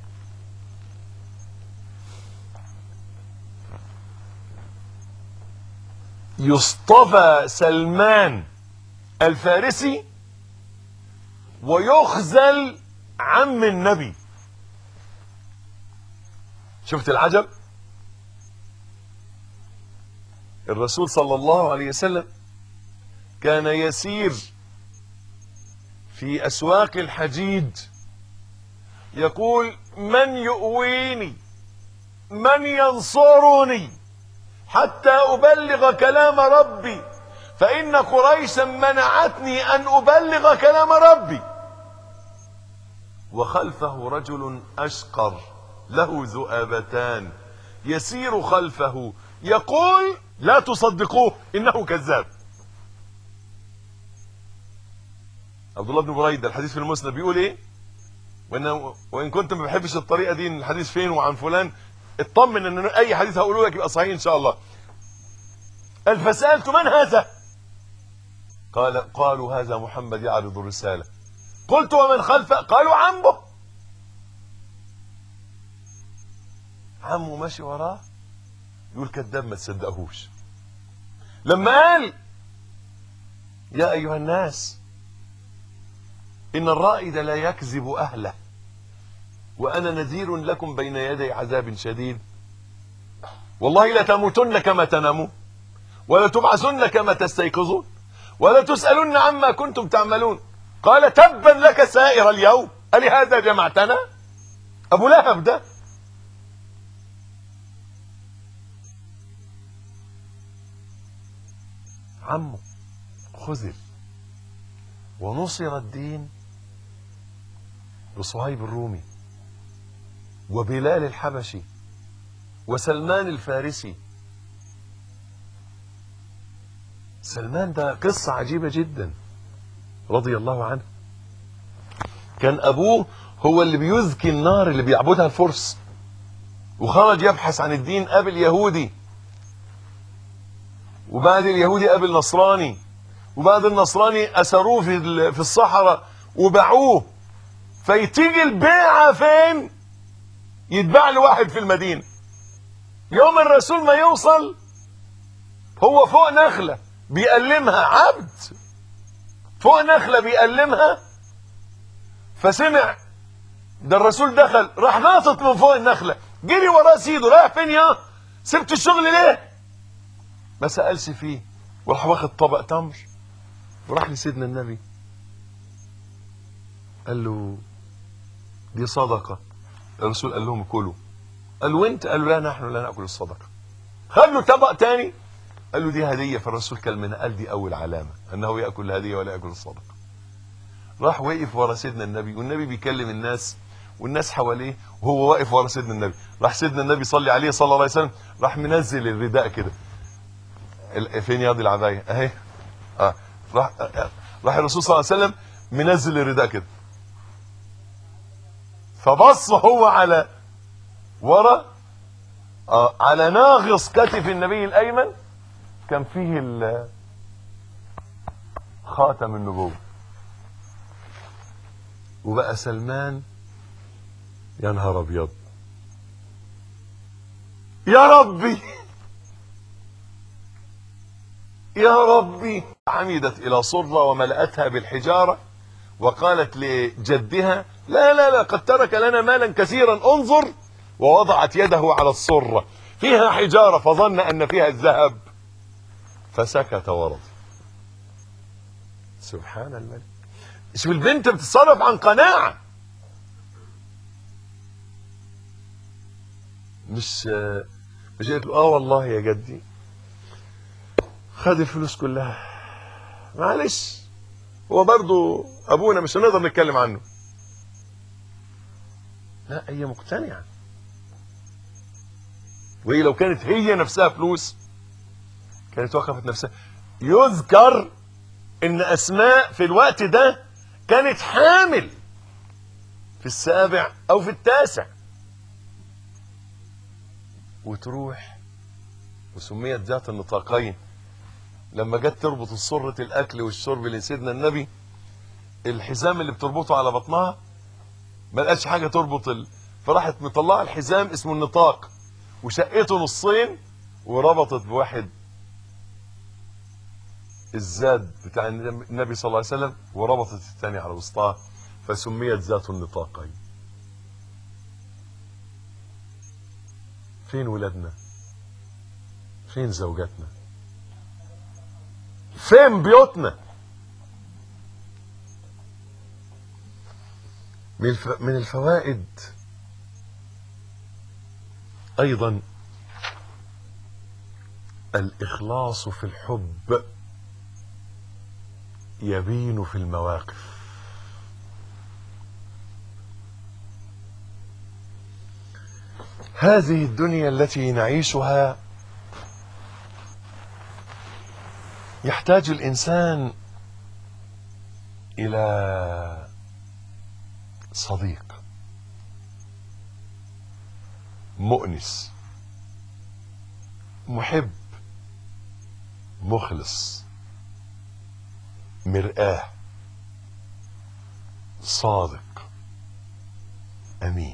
يصطفى سلمان الفارسي ويخزل عم النبي شفت العجب الرسول صلى الله عليه وسلم كان يسير في أسواق الحجيج يقول من يؤويني من ينصرني حتى أبلغ كلام ربي فإن قريشا منعتني أن أبلغ كلام ربي وخلفه رجل أشقر له ذؤابتان يسير خلفه يقول لا تصدقوه انه كذاب عبد الله بن بريده الحديث في المسند بيقول ايه وان وان كنت ما بحبش الطريقه دي إن الحديث فين وعن فلان اطمن ان اي حديث هقوله لك يبقى صحيح ان شاء الله قال فسالت من هذا قال قالوا هذا محمد يعرض الرساله قلت ومن خلفه قالوا عمه عمه ماشي وراه يقول كذاب ما تصدقهوش لما قال يا ايها الناس ان الرائد لا يكذب اهله وانا نذير لكم بين يدي عذاب شديد والله لتموتن كما تنامون ولا تبعثن كما تستيقظون ولا تسالن عما كنتم تعملون قال تبا لك سائر اليوم ألهذا جمعتنا ابو لهب ده عمه خذل ونصر الدين بصهيب الرومي وبلال الحبشي وسلمان الفارسي سلمان ده قصة عجيبة جدا رضي الله عنه كان أبوه هو اللي بيذكي النار اللي بيعبدها الفرس وخرج يبحث عن الدين قابل يهودي وبعد اليهودي قابل نصراني وبعد النصراني أسروه في ال- في الصحراء وباعوه فيتيجي البيعة فين يتباع لواحد في المدينة يوم الرسول ما يوصل هو فوق نخلة بيألمها عبد فوق نخلة بيألمها فسمع ده الرسول دخل راح ناطط من فوق النخلة جري وراه سيده رايح فين يا سبت الشغل ليه ما سألش فيه وراح واخد طبق تمر وراح لسيدنا النبي قال له دي صدقة الرسول قال لهم كلوا قال له وانت قال له لا نحن لا نأكل الصدقة خد له طبق تاني قال له دي هدية فالرسول كان منها قال دي أول علامة أنه يأكل الهدية ولا يأكل الصدقة راح وقف ورا سيدنا النبي والنبي بيكلم الناس والناس حواليه وهو واقف ورا سيدنا النبي راح سيدنا النبي صلي عليه صلى الله عليه وسلم راح منزل الرداء كده ال- فين ياض العباية اهي اه راح آه، راح الرسول صلى الله عليه وسلم منزل الرداء كده فبص هو على ورا آه على ناغص كتف النبي الايمن كان فيه ال- خاتم النبوة وبقى سلمان يا نهار ابيض يا ربي يا ربي عمدت الى صرة وملأتها بالحجارة وقالت لجدها لا لا لا قد ترك لنا مالا كثيرا انظر ووضعت يده على الصرة فيها حجارة فظن ان فيها الذهب فسكت ورضي سبحان الملك شوف البنت بتتصرف عن قناعة مش مش قالت له اه والله يا جدي خد الفلوس كلها معلش هو برضو ابونا مش هنقدر نتكلم عنه لا هي مقتنعة وهي لو كانت هي نفسها فلوس كانت وقفت نفسها يذكر ان اسماء في الوقت ده كانت حامل في السابع او في التاسع وتروح وسميت ذات النطاقين لما جت تربط السرة الاكل والشرب لسيدنا النبي الحزام اللي بتربطه على بطنها ما لقاش حاجه تربط ال... فراحت مطلعه الحزام اسمه النطاق وشقته نصين وربطت بواحد الزاد بتاع النبي صلى الله عليه وسلم وربطت الثاني على وسطها فسميت ذات النطاقين فين ولادنا فين زوجاتنا فين بيوتنا من الف... من الفوائد ايضا الاخلاص في الحب يبين في المواقف هذه الدنيا التي نعيشها يحتاج الانسان الى صديق مؤنس محب مخلص مرآة صادق أمين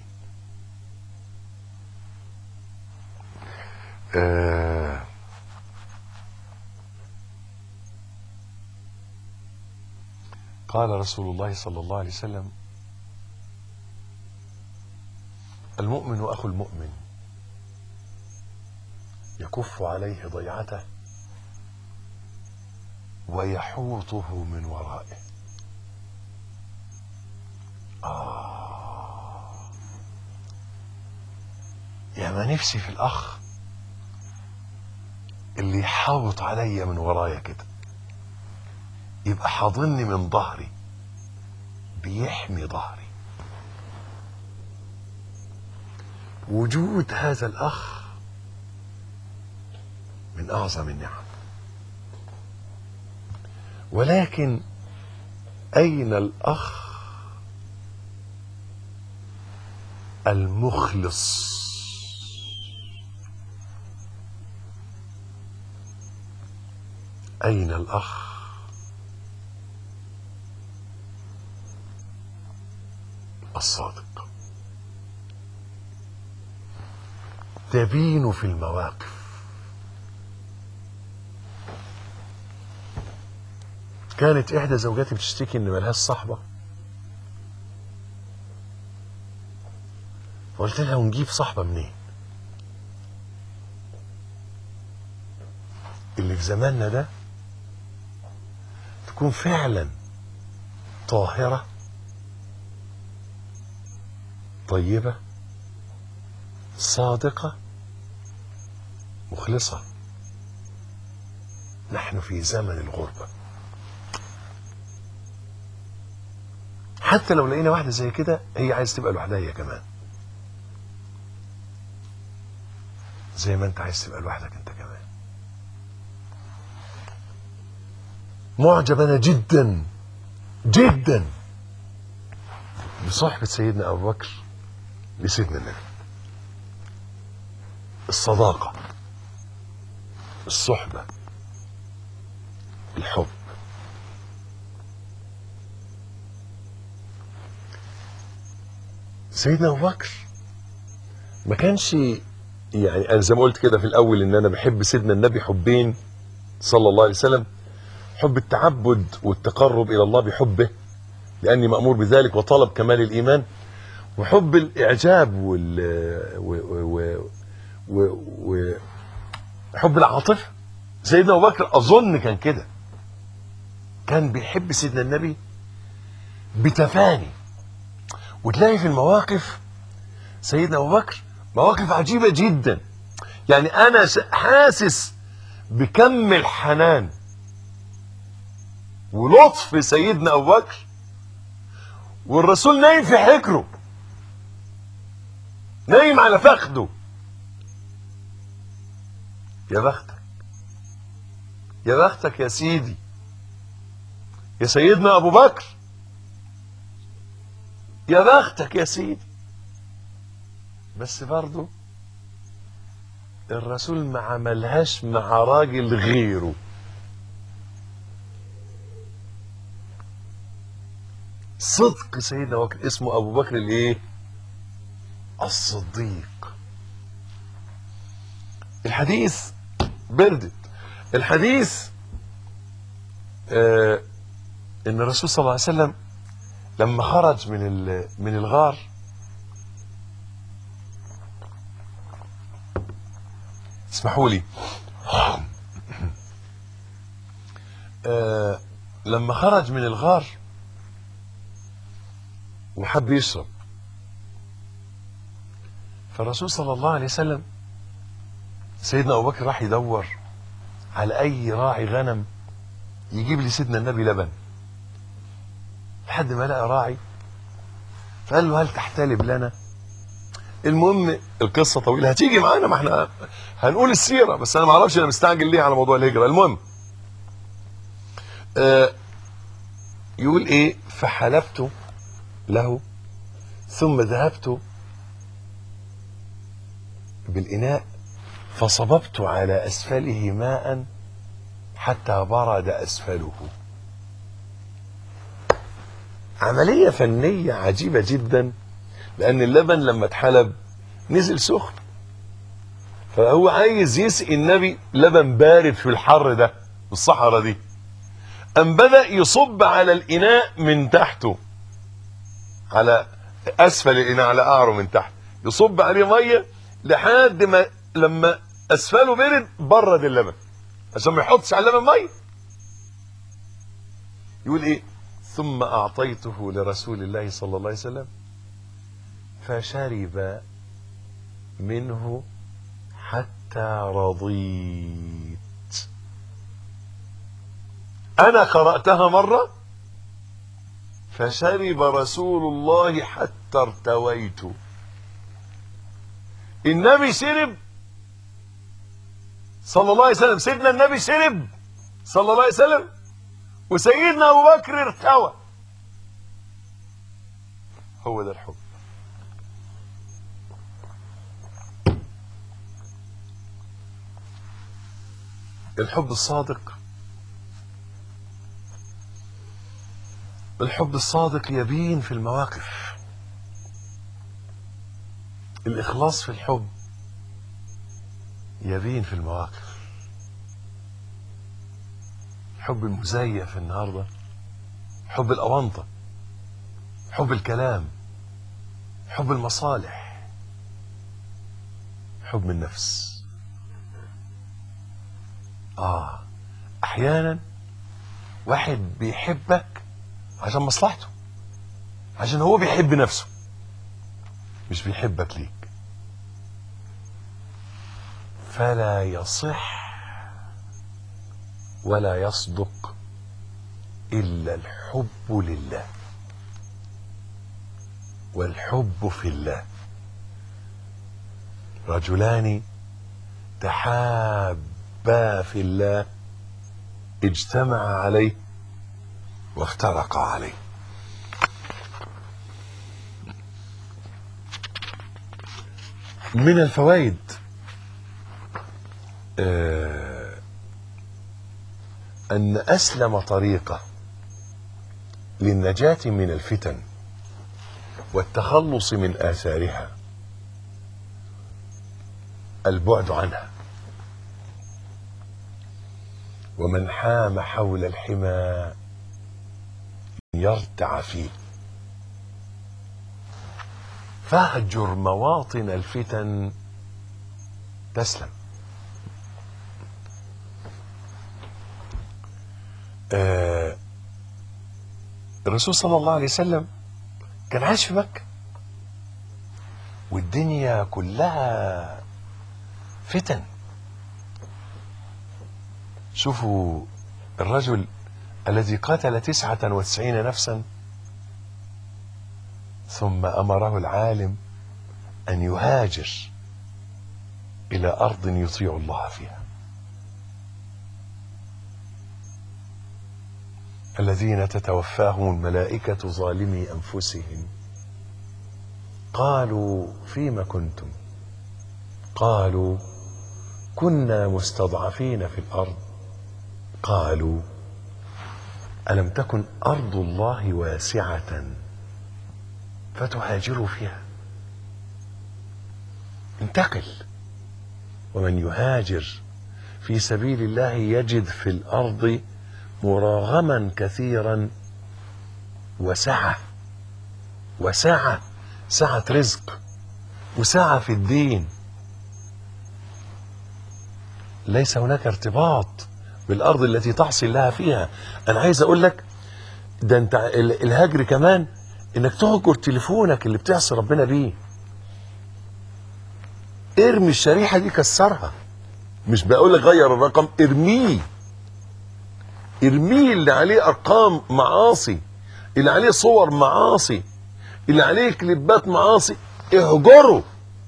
آه قال رسول الله صلى الله عليه وسلم المؤمن أخو المؤمن يكف عليه ضيعته ويحوطه من ورائه آه يا ما نفسي في الأخ اللي يحاوط عليا من ورايا كده يبقى حاضني من ظهري بيحمي ظهري وجود هذا الأخ من أعظم النعم ولكن أين الأخ المخلص أين الأخ الصادق تبين في المواقف كانت إحدى زوجاتي بتشتكي إن ملهاش صاحبة فقلت لها ونجيب صاحبة منين؟ اللي في زماننا ده تكون فعلا طاهرة طيبة صادقة مخلصة نحن في زمن الغربة حتى لو لقينا واحدة زي كده هي عايز تبقى لوحدها هي كمان زي ما انت عايز تبقى لوحدك انت كمان معجب انا جدا جدا بصحبة سيدنا ابو بكر لسيدنا النبي الصداقة الصحبة الحب سيدنا ابو بكر ما كانش يعني انا زي ما قلت كده في الاول ان انا بحب سيدنا النبي حبين صلى الله عليه وسلم حب التعبد والتقرب الى الله بحبه لاني مامور بذلك وطلب كمال الايمان وحب الاعجاب وال و... و... و... و... حب العاطفه سيدنا ابو بكر اظن كان كده كان بيحب سيدنا النبي بتفاني وتلاقي في المواقف سيدنا ابو بكر مواقف عجيبه جدا يعني انا حاسس بكم الحنان ولطف سيدنا ابو بكر والرسول نايم في حجره نايم على فخده يا بختك يا بختك يا سيدي يا سيدنا ابو بكر يا بختك يا سيدي بس برضه الرسول ما عملهاش مع راجل غيره صدق سيدنا بكر اسمه ابو بكر الايه الصديق الحديث بردت الحديث آه ان الرسول صلى الله عليه وسلم لما خرج من من الغار اسمحوا لي آه لما خرج من الغار وحب يشرب فالرسول صلى الله عليه وسلم سيدنا ابو بكر راح يدور على اي راعي غنم يجيب لي سيدنا النبي لبن لحد ما لقى راعي فقال له هل تحتلب لنا المهم القصه طويله هتيجي معانا ما احنا هنقول السيره بس انا ما اعرفش انا مستعجل ليه على موضوع الهجره المهم آه يقول ايه فحلبت له ثم ذهبت بالإناء فصببت على أسفله ماء حتى برد أسفله عملية فنية عجيبة جدا لأن اللبن لما اتحلب نزل سخن فهو عايز يسقي النبي لبن بارد في الحر ده في الصحراء دي أم بدأ يصب على الإناء من تحته على أسفل الإناء على قعره من تحت يصب عليه مية لحد ما لما أسفله برد برد اللبن عشان ما يحطش على اللبن مية يقول إيه ثم أعطيته لرسول الله صلى الله عليه وسلم فشرب منه حتى رضيت أنا قرأتها مرة فشرب رسول الله حتى ارتويت النبي شرب صلى الله عليه وسلم سيدنا النبي شرب صلى الله عليه وسلم وسيدنا ابو بكر ارتوى هو ده الحب الحب الصادق الحب الصادق يبين في المواقف الإخلاص في الحب يبين في المواقف حب المزيف النهارده حب الأونطة حب الكلام حب المصالح حب النفس آه أحيانا واحد بيحبك عشان مصلحته عشان هو بيحب نفسه مش بيحبك ليك فلا يصح ولا يصدق إلا الحب لله والحب في الله رجلان تحابا في الله اجتمعا عليه وافترقا عليه من الفوائد آه، أن أسلم طريقة للنجاة من الفتن والتخلص من آثارها البعد عنها ومن حام حول الحمى يرتع فيه فاهجر مواطن الفتن تسلم آه الرسول صلى الله عليه وسلم كان عايش في مكة والدنيا كلها فتن شوفوا الرجل الذي قتل تسعة وتسعين نفسا ثم أمره العالم أن يهاجر إلى أرض يطيع الله فيها الذين تتوفاهم الملائكة ظالمي أنفسهم قالوا فيم كنتم قالوا كنا مستضعفين في الأرض قالوا ألم تكن أرض الله واسعة فتهاجروا فيها انتقل ومن يهاجر في سبيل الله يجد في الأرض مراغما كثيرا وسعة وسعة سعة رزق وسعة في الدين ليس هناك ارتباط بالأرض التي تحصل لها فيها أنا عايز أقول لك ده أنت ال- الهجر كمان إنك تهجر تليفونك اللي بتعصي ربنا بيه ارمي الشريحة دي كسرها مش بقول لك غير الرقم ارميه ارميه اللي عليه ارقام معاصي اللي عليه صور معاصي اللي عليه كليبات معاصي اهجره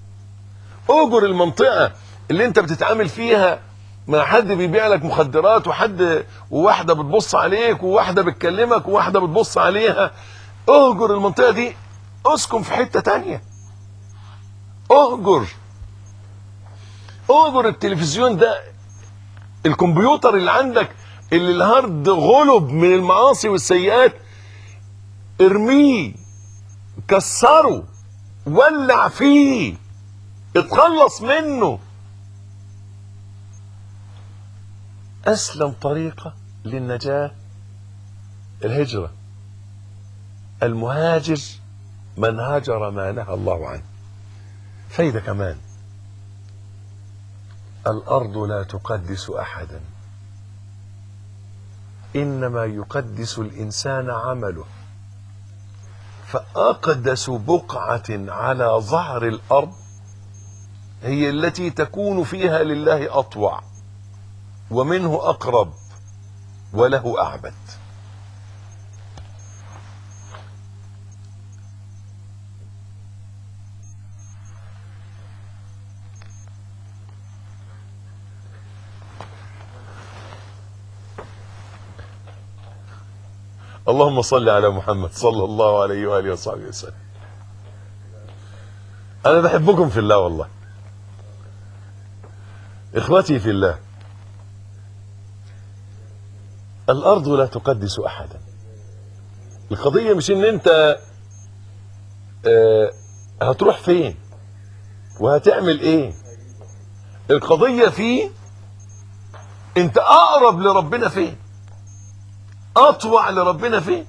اجر المنطقة اللي انت بتتعامل فيها مع حد بيبيع لك مخدرات وحد وواحدة بتبص عليك وواحدة بتكلمك وواحدة بتبص عليها اهجر المنطقة دي اسكن في حتة تانية اهجر اهجر التلفزيون ده الكمبيوتر اللي عندك اللي الهارد غلب من المعاصي والسيئات ارميه كسره ولع فيه اتخلص منه اسلم طريقة للنجاة الهجرة المهاجر من هاجر ما نهى الله عنه فايدة كمان الارض لا تقدس احدا انما يقدس الانسان عمله فاقدس بقعه على ظهر الارض هي التي تكون فيها لله اطوع ومنه اقرب وله اعبد اللهم صل على محمد صلى الله عليه واله وصحبه وسلم انا بحبكم في الله والله اخوتي في الله الارض لا تقدس احدا القضيه مش ان انت آه هتروح فين وهتعمل ايه القضيه في انت اقرب لربنا فين اطوع لربنا فين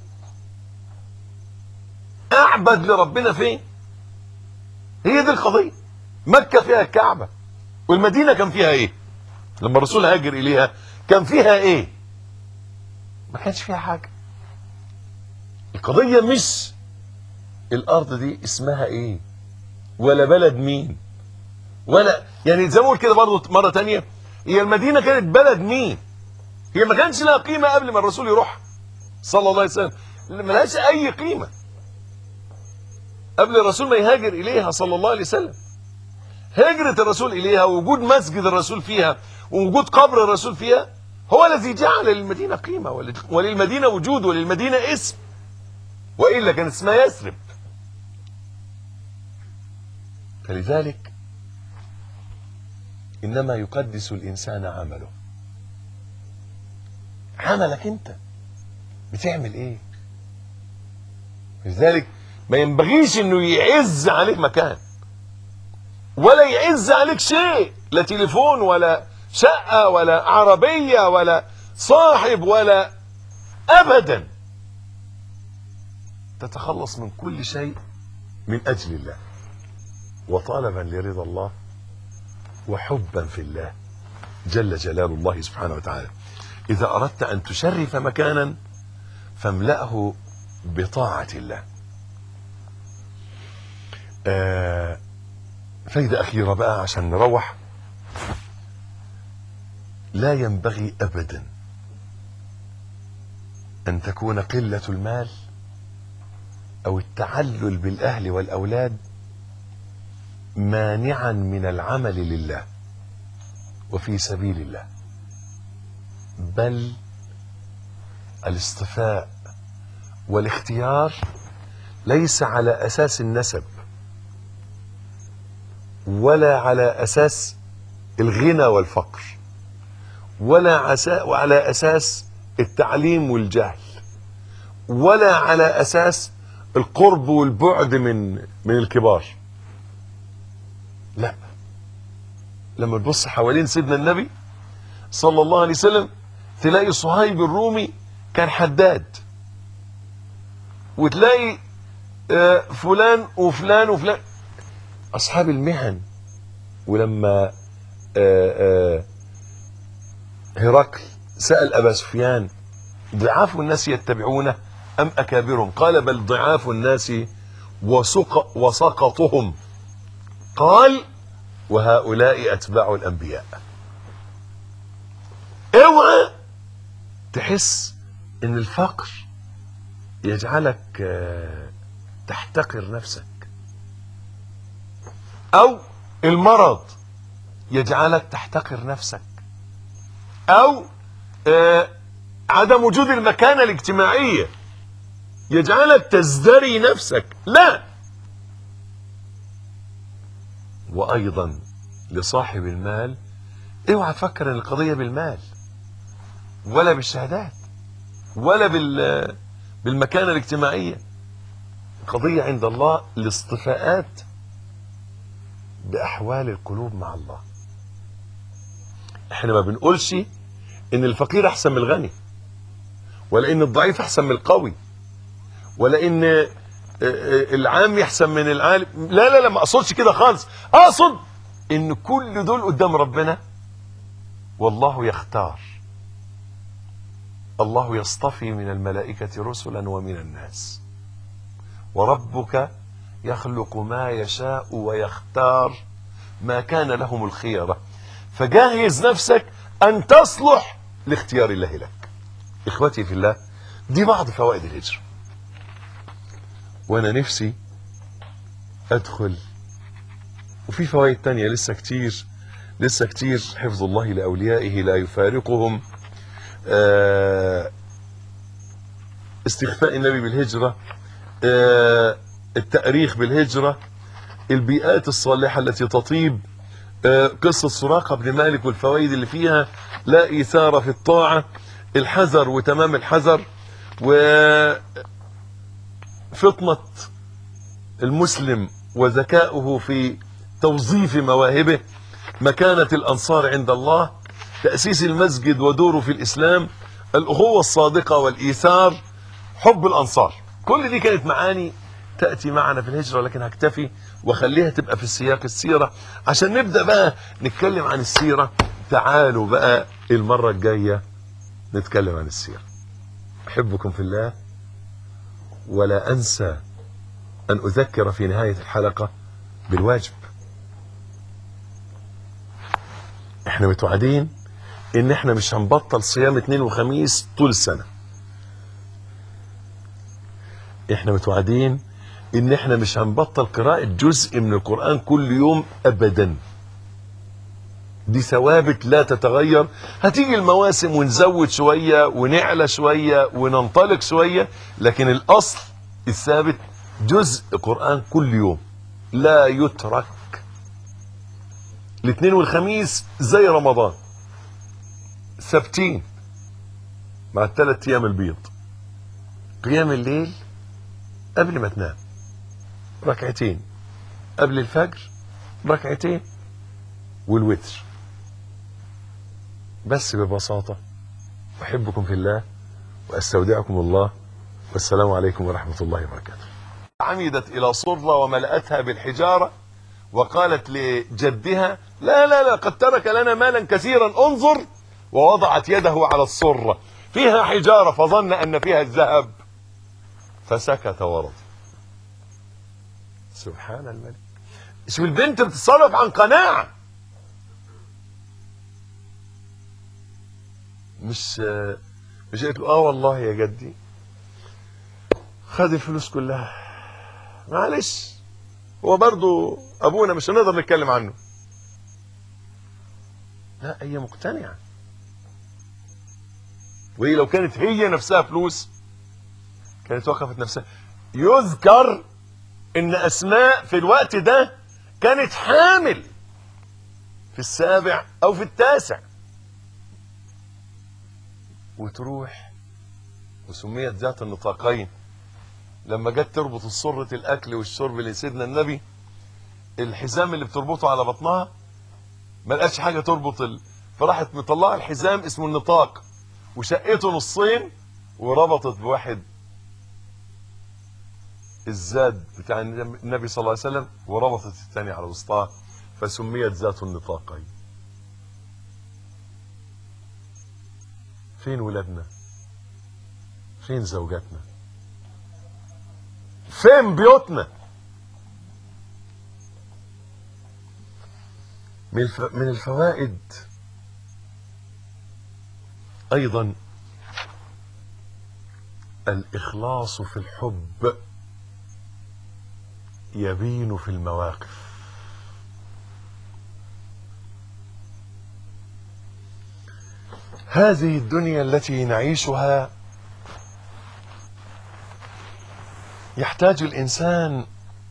اعبد لربنا فين هي دي القضيه مكه فيها الكعبه والمدينه كان فيها ايه لما الرسول هاجر اليها كان فيها ايه ما كانش فيها حاجه القضيه مش الارض دي اسمها ايه ولا بلد مين ولا يعني زي ما اقول كده برضه مره تانية هي المدينه كانت بلد مين هي ما كانش لها قيمه قبل ما الرسول يروح صلى الله عليه وسلم ما لهاش اي قيمه قبل الرسول ما يهاجر اليها صلى الله عليه وسلم هجرة الرسول إليها ووجود مسجد الرسول فيها ووجود قبر الرسول فيها هو الذي جعل للمدينة قيمة وللمدينة وجود وللمدينة اسم وإلا كان اسمها يثرب فلذلك إنما يقدس الإنسان عمله عملك أنت بتعمل إيه لذلك ما ينبغيش إنه يعز عليك مكان ولا يعز عليك شيء لا تليفون ولا شقة ولا عربية ولا صاحب ولا أبدا تتخلص من كل شيء من أجل الله وطلبا لرضا الله وحبا في الله جل جلال الله سبحانه وتعالى إذا أردت أن تشرف مكانا فاملأه بطاعة الله آه فايدة أخيرة بقى عشان نروح لا ينبغي أبدا أن تكون قلة المال أو التعلل بالأهل والأولاد مانعا من العمل لله وفي سبيل الله بل الاصطفاء والاختيار ليس على أساس النسب ولا على أساس الغنى والفقر ولا عسا وعلى أساس التعليم والجهل ولا على أساس القرب والبعد من من الكبار لا لما تبص حوالين سيدنا النبي صلى الله عليه وسلم تلاقي صهيب الرومي كان حداد وتلاقي فلان وفلان وفلان أصحاب المهن ولما هرقل سأل أبا سفيان ضعاف الناس يتبعونه أم أكابرهم قال بل ضعاف الناس وسق وسقطهم قال وهؤلاء أتباع الأنبياء اوعى تحس ان الفقر يجعلك تحتقر نفسك او المرض يجعلك تحتقر نفسك او آه عدم وجود المكانة الاجتماعية يجعلك تزدري نفسك لا وايضا لصاحب المال اوعى تفكر ان القضية بالمال ولا بالشهادات ولا بال بالمكانة الاجتماعية القضية عند الله الاصطفاءات بأحوال القلوب مع الله احنا ما بنقولش ان الفقير احسن من الغني ولا ان الضعيف احسن من القوي ولا ان العام احسن من العالم لا لا لا ما اقصدش كده خالص اقصد ان كل دول قدام ربنا والله يختار الله يصطفي من الملائكة رسلا ومن الناس وربك يخلق ما يشاء ويختار ما كان لهم الخيرة فجهز نفسك أن تصلح لاختيار الله لك إخوتي في الله دي بعض فوائد الهجرة وأنا نفسي أدخل وفي فوائد تانية لسه كتير لسه كتير حفظ الله لأوليائه لا يفارقهم استخفاء النبي بالهجرة التأريخ بالهجرة البيئات الصالحة التي تطيب قصة سراقة بن مالك والفوائد اللي فيها لا إيثار في الطاعة الحذر وتمام الحذر وفطنة المسلم وذكاؤه في توظيف مواهبه مكانة الأنصار عند الله تأسيس المسجد ودوره في الإسلام الأخوة الصادقة والإيثار حب الأنصار كل دي كانت معاني تأتي معنا في الهجرة لكن هكتفي وخليها تبقى في السياق السيرة عشان نبدأ بقى نتكلم عن السيرة تعالوا بقى المرة الجاية نتكلم عن السيرة أحبكم في الله ولا أنسى أن أذكر في نهاية الحلقة بالواجب احنا متوعدين ان احنا مش هنبطل صيام اثنين وخميس طول السنة احنا متوعدين ان احنا مش هنبطل قراءة جزء من القرآن كل يوم ابدا دي ثوابت لا تتغير هتيجي المواسم ونزود شوية ونعلى شوية وننطلق شوية لكن الاصل الثابت جزء قرآن كل يوم لا يترك الاثنين والخميس زي رمضان ثابتين مع الثلاث ايام البيض قيام الليل قبل ما تنام ركعتين قبل الفجر ركعتين والوتر بس ببساطة أحبكم في الله وأستودعكم الله والسلام عليكم ورحمة الله وبركاته عمدت إلى صرة وملأتها بالحجارة وقالت لجدها لا لا لا قد ترك لنا مالا كثيرا انظر ووضعت يده على الصرة فيها حجارة فظن أن فيها الذهب فسكت ورضي سبحان الملك شوف البنت بتتصرف عن قناعة مش مش قالت له اه والله يا جدي خد الفلوس كلها معلش هو برضو ابونا مش هنقدر نتكلم عنه لا هي مقتنعه وهي لو كانت هي نفسها فلوس كانت وقفت نفسها يذكر ان اسماء في الوقت ده كانت حامل في السابع او في التاسع وتروح وسميت ذات النطاقين لما جت تربط الصرة الاكل والشرب لسيدنا النبي الحزام اللي بتربطه على بطنها ما لقاش حاجه تربط ال... فراحت مطلعه الحزام اسمه النطاق وشقته نصين وربطت بواحد الزاد بتاع النبي صلى الله عليه وسلم وربطت الثاني على وسطها فسميت ذات النطاقين فين ولادنا فين زوجاتنا فين بيوتنا من الف... من الفوائد ايضا الاخلاص في الحب يبين في المواقف هذه الدنيا التي نعيشها يحتاج الانسان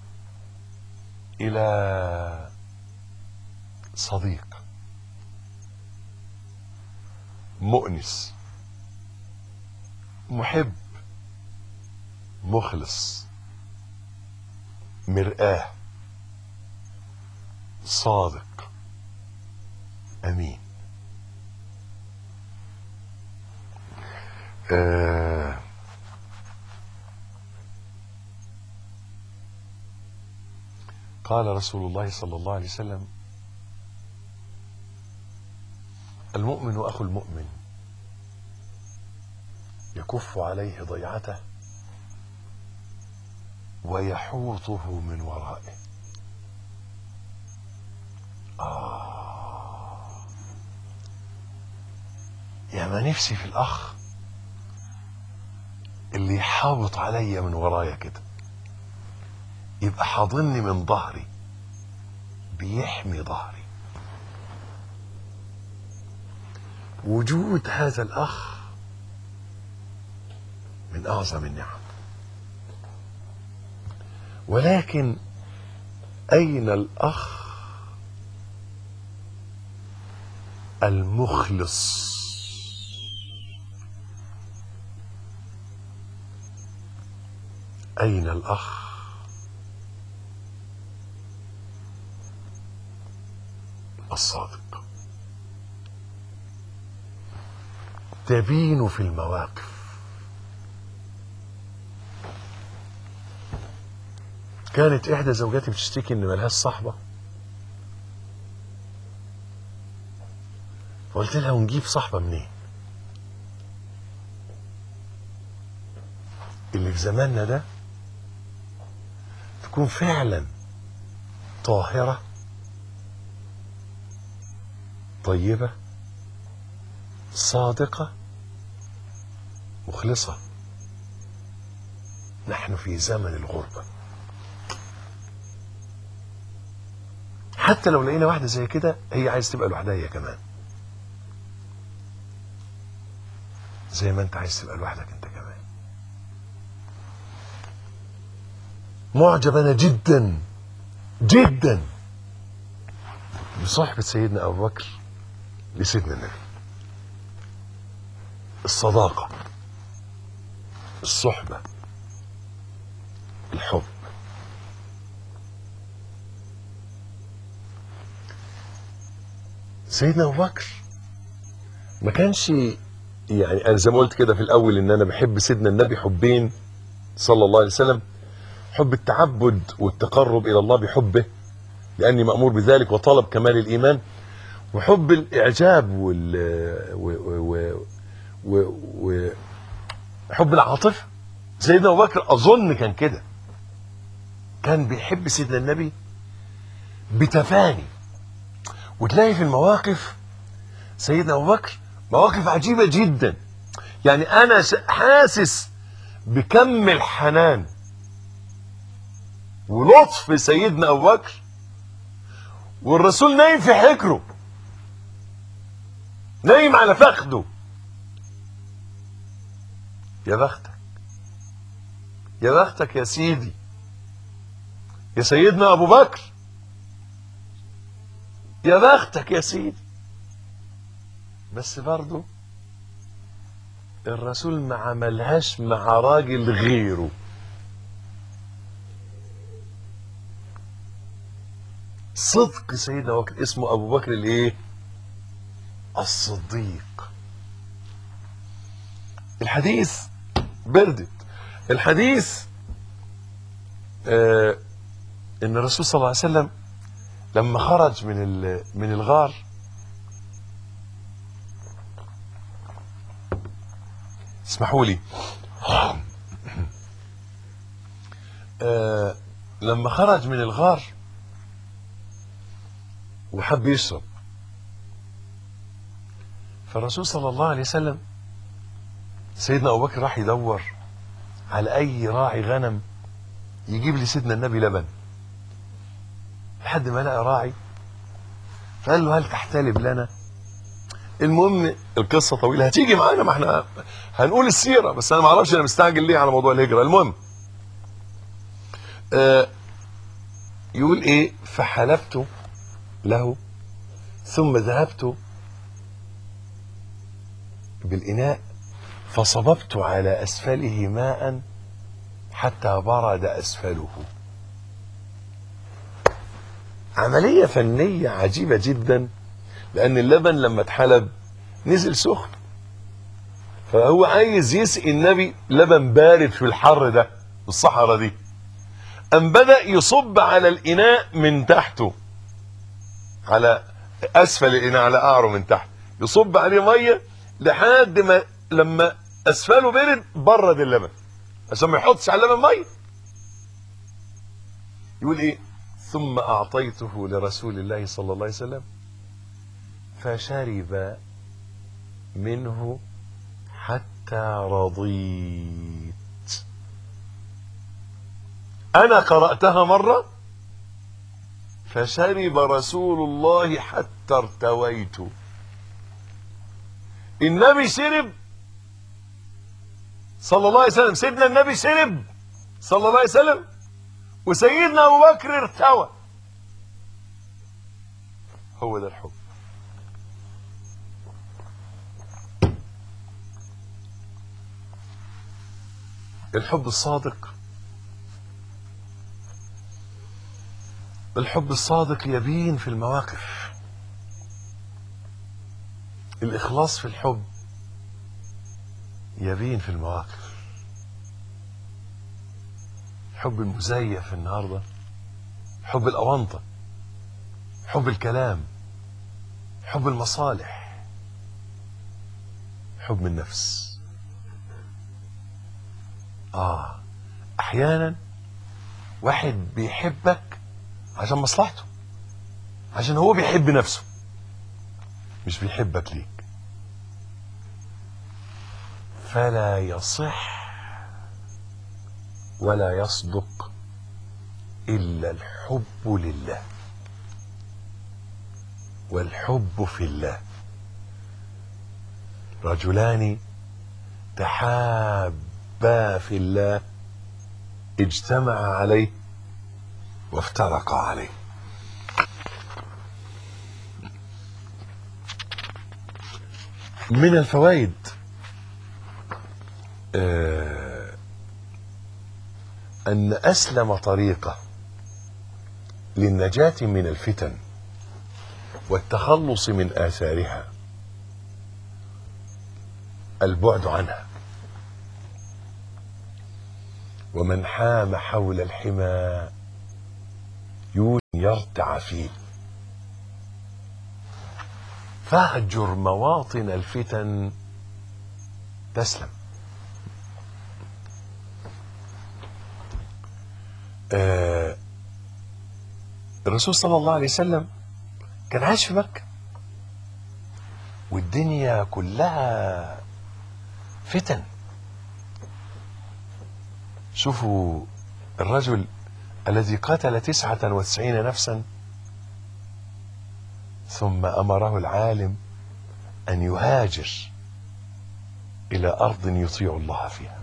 الى صديق مؤنس محب مخلص مرآة صادق أمين آه قال رسول الله صلى الله عليه وسلم المؤمن أخو المؤمن يكف عليه ضيعته ويحوطه من ورائه آه يا ما نفسي في الأخ اللي يحاوط عليا من ورايا كده يبقى حاضني من ظهري بيحمي ظهري وجود هذا الأخ من أعظم النعم ولكن أين الأخ المخلص أين الأخ الصادق تبين في المواقف كانت إحدى زوجاتي بتشتكي إن ملهاش صاحبة فقلت لها ونجيب صاحبة منين؟ اللي في زماننا ده تكون فعلا طاهرة طيبة صادقة مخلصة نحن في زمن الغربة حتى لو لقينا واحدة زي كده هي عايز تبقى لوحدها هي كمان زي ما انت عايز تبقى لوحدك انت كمان معجب انا جدا جدا بصحبة سيدنا ابو بكر لسيدنا النبي الصداقة الصحبة الحب سيدنا ابو بكر ما كانش يعني انا زي ما قلت كده في الاول ان انا بحب سيدنا النبي حبين صلى الله عليه وسلم حب التعبد والتقرب الى الله بحبه لاني مامور بذلك وطلب كمال الايمان وحب الاعجاب وال و... و... و... و... حب العاطفه سيدنا ابو بكر اظن كان كده كان بيحب سيدنا النبي بتفاني وتلاقي في المواقف سيدنا ابو بكر مواقف عجيبه جدا يعني انا حاسس بكم الحنان ولطف سيدنا ابو بكر والرسول نايم في حجره نايم على فخده يا بختك يا بختك يا سيدي يا سيدنا ابو بكر يا بختك يا سيدي بس برضه الرسول ما عملهاش مع راجل غيره صدق سيدنا ابو بكر اسمه ابو بكر الايه الصديق الحديث بردت الحديث آه ان الرسول صلى الله عليه وسلم لما خرج من من الغار اسمحوا لي آه لما خرج من الغار وحب يشرب فالرسول صلى الله عليه وسلم سيدنا ابو بكر راح يدور على اي راعي غنم يجيب لسيدنا النبي لبن لحد ما لقى راعي فقال له هل تحتلب لنا المهم القصه طويله هتيجي معانا ما احنا هنقول السيره بس انا ما اعرفش انا مستعجل ليه على موضوع الهجره المهم آه يقول ايه فحلبت له ثم ذهبت بالإناء فصببت على أسفله ماء حتى برد أسفله عملية فنية عجيبة جدا لأن اللبن لما اتحلب نزل سخن فهو عايز يسقي النبي لبن بارد في الحر ده الصحراء دي أم بدأ يصب على الإناء من تحته على أسفل الإناء على قعره من تحت يصب عليه مية لحد ما لما أسفله برد برد اللبن عشان ما يحطش على اللبن مية يقول إيه ثم أعطيته لرسول الله صلى الله عليه وسلم فشرب منه حتى رضيت أنا قرأتها مرة فشرب رسول الله حتى ارتويت النبي شرب صلى الله عليه وسلم سيدنا النبي شرب صلى الله عليه وسلم وسيدنا ابو بكر ارتوى هو ده الحب الحب الصادق الحب الصادق يبين في المواقف الإخلاص في الحب يبين في المواقف حب المزيف النهاردة حب الأونطة حب الكلام حب المصالح حب النفس آه أحيانا واحد بيحبك عشان مصلحته عشان هو بيحب نفسه مش بيحبك ليك فلا يصح ولا يصدق إلا الحب لله والحب في الله رجلان تحابا في الله اجتمعا عليه وافترقا عليه من الفوائد آه، أن أسلم طريقة للنجاة من الفتن والتخلص من آثارها البعد عنها ومن حام حول الحمى يوشك يرتع فيه فاهجر مواطن الفتن تسلم آه الرسول صلى الله عليه وسلم كان عايش في مكة والدنيا كلها فتن شوفوا الرجل الذي قتل تسعة وتسعين نفسا ثم أمره العالم أن يهاجر إلى أرض يطيع الله فيها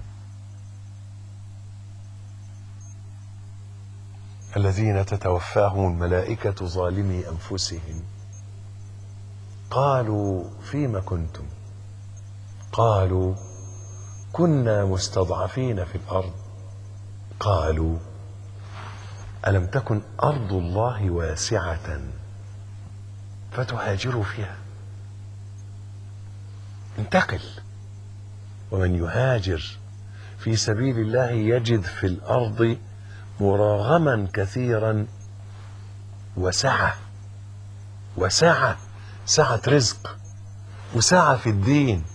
الذين تتوفاهم الملائكة ظالمي أنفسهم قالوا فيم كنتم قالوا كنا مستضعفين في الأرض قالوا ألم تكن أرض الله واسعة فتهاجروا فيها انتقل ومن يهاجر في سبيل الله يجد في الأرض مراغما كثيرا وسعة وسعة سعة رزق وسعة في الدين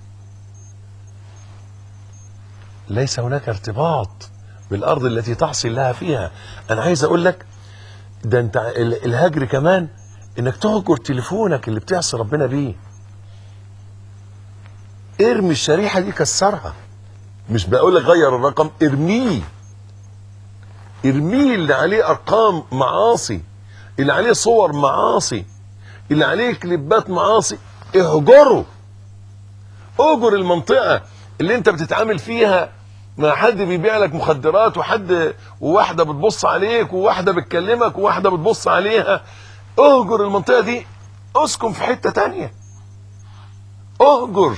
ليس هناك ارتباط بالارض التي تحصل لها فيها انا عايز اقول لك ده انت ال- الهجر كمان انك تهجر تليفونك اللي بتعصي ربنا بيه ارمي الشريحه دي كسرها مش بقول لك غير الرقم ارميه ارميه اللي عليه ارقام معاصي اللي عليه صور معاصي اللي عليه كليبات معاصي اهجره اهجر المنطقة اللي انت بتتعامل فيها مع حد بيبيع لك مخدرات وحد وواحدة بتبص عليك وواحدة بتكلمك وواحدة بتبص عليها اهجر المنطقة دي اسكن في حتة تانية اهجر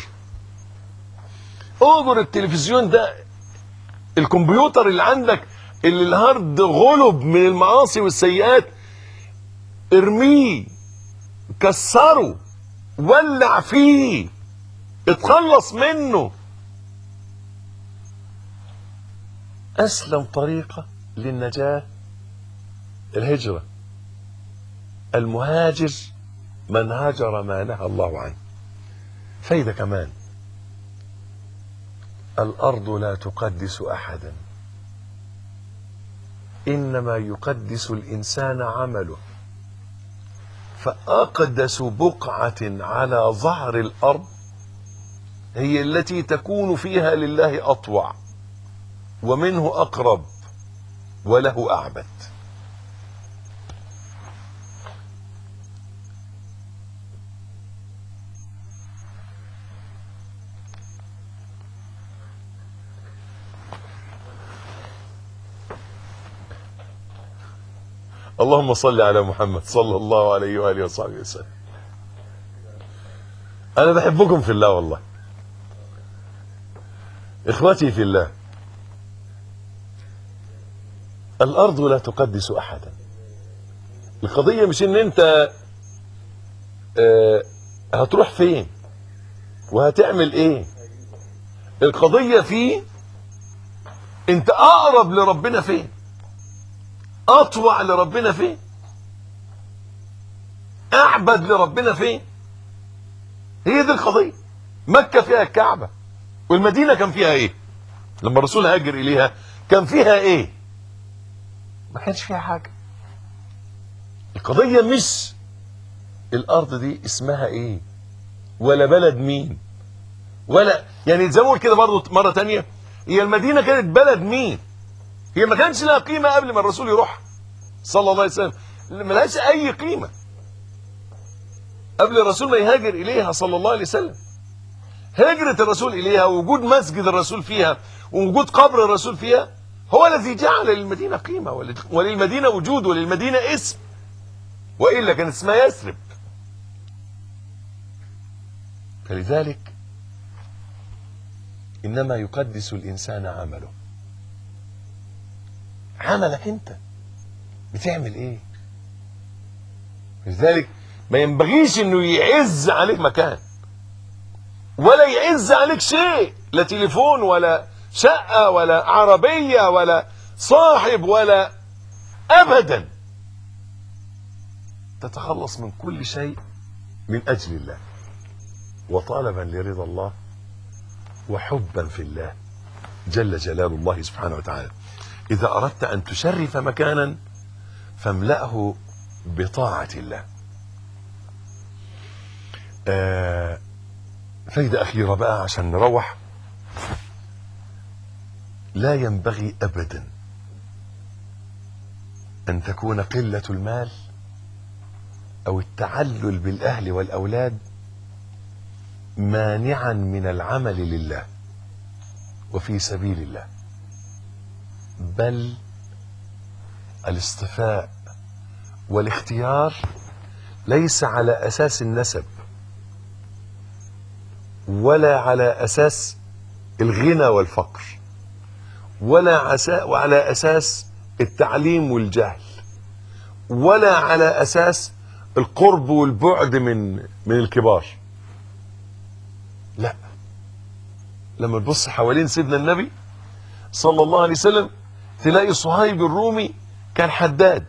اهجر التلفزيون ده الكمبيوتر اللي عندك اللي الهارد غلب من المعاصي والسيئات ارميه كسره ولع فيه اتخلص منه اسلم طريقة للنجاة الهجرة المهاجر من هاجر ما نهى الله عنه فايدة كمان الأرض لا تقدس أحدا إنما يقدس الإنسان عمله فأقدس بقعة على ظهر الأرض هي التي تكون فيها لله أطوع ومنه أقرب وله أعبد اللهم صل على محمد صلى الله عليه وآله وصحبه وسلم أنا بحبكم في الله والله إخوتي في الله الأرض لا تقدس أحدا القضية مش إن أنت آه هتروح فين وهتعمل إيه القضية في أنت أقرب لربنا فين أطوع لربنا فين أعبد لربنا فين هي دي القضية مكة فيها الكعبة والمدينة كان فيها ايه لما الرسول هاجر اليها كان فيها ايه ما كانش فيها حاجة القضية مش الارض دي اسمها ايه ولا بلد مين ولا يعني زي ما اقول كده برضه مرة تانية هي المدينة كانت بلد مين هي ما كانش لها قيمة قبل ما الرسول يروح صلى الله عليه وسلم ما لهاش اي قيمة قبل الرسول ما يهاجر اليها صلى الله عليه وسلم هجرة الرسول إليها ووجود مسجد الرسول فيها ووجود قبر الرسول فيها هو الذي جعل للمدينة قيمة وللمدينة وجود وللمدينة اسم وإلا كان اسمها يثرب فلذلك إنما يقدس الإنسان عمله عملك أنت بتعمل إيه لذلك ما ينبغيش إنه يعز عليك مكان ولا يعز عليك شيء لا تليفون ولا شقة ولا عربية ولا صاحب ولا أبدا تتخلص من كل شيء من أجل الله وطالبا لرضا الله وحبا في الله جل جلال الله سبحانه وتعالى إذا أردت أن تشرف مكانا فاملأه بطاعة الله آه فايدة أخيرة بقى عشان نروح لا ينبغي أبدا أن تكون قلة المال أو التعلل بالأهل والأولاد مانعا من العمل لله وفي سبيل الله بل الاصطفاء والاختيار ليس على أساس النسب ولا على أساس الغنى والفقر ولا عسا وعلى أساس التعليم والجهل ولا على أساس القرب والبعد من من الكبار لا لما تبص حوالين سيدنا النبي صلى الله عليه وسلم تلاقي صهيب الرومي كان حداد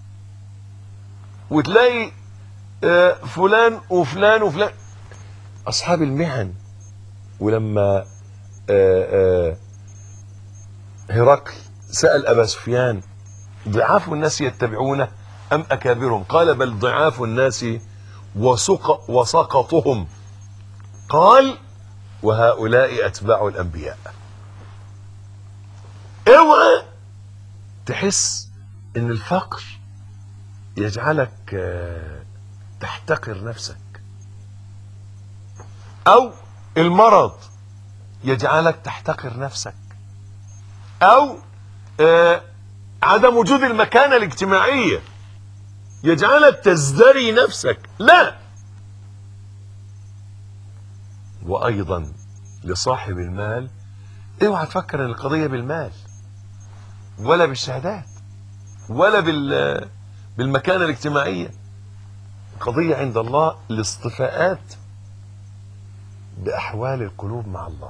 وتلاقي آه، فلان وفلان وفلان أصحاب المهن ولما آه، آه، هرقل سأل أبا سفيان ضعاف الناس يتبعونه أم أكابرهم قال بل ضعاف الناس وسق وسقطهم قال وهؤلاء أتباع الأنبياء اوعى تحس ان الفقر يجعلك آه، تحتقر نفسك او المرض يجعلك تحتقر نفسك او آه عدم وجود المكانة الاجتماعية يجعلك تزدري نفسك لا وايضا لصاحب المال اوعى تفكر ان القضية بالمال ولا بالشهادات ولا بال بالمكانة الاجتماعية قضية عند الله الاصطفاءات بأحوال القلوب مع الله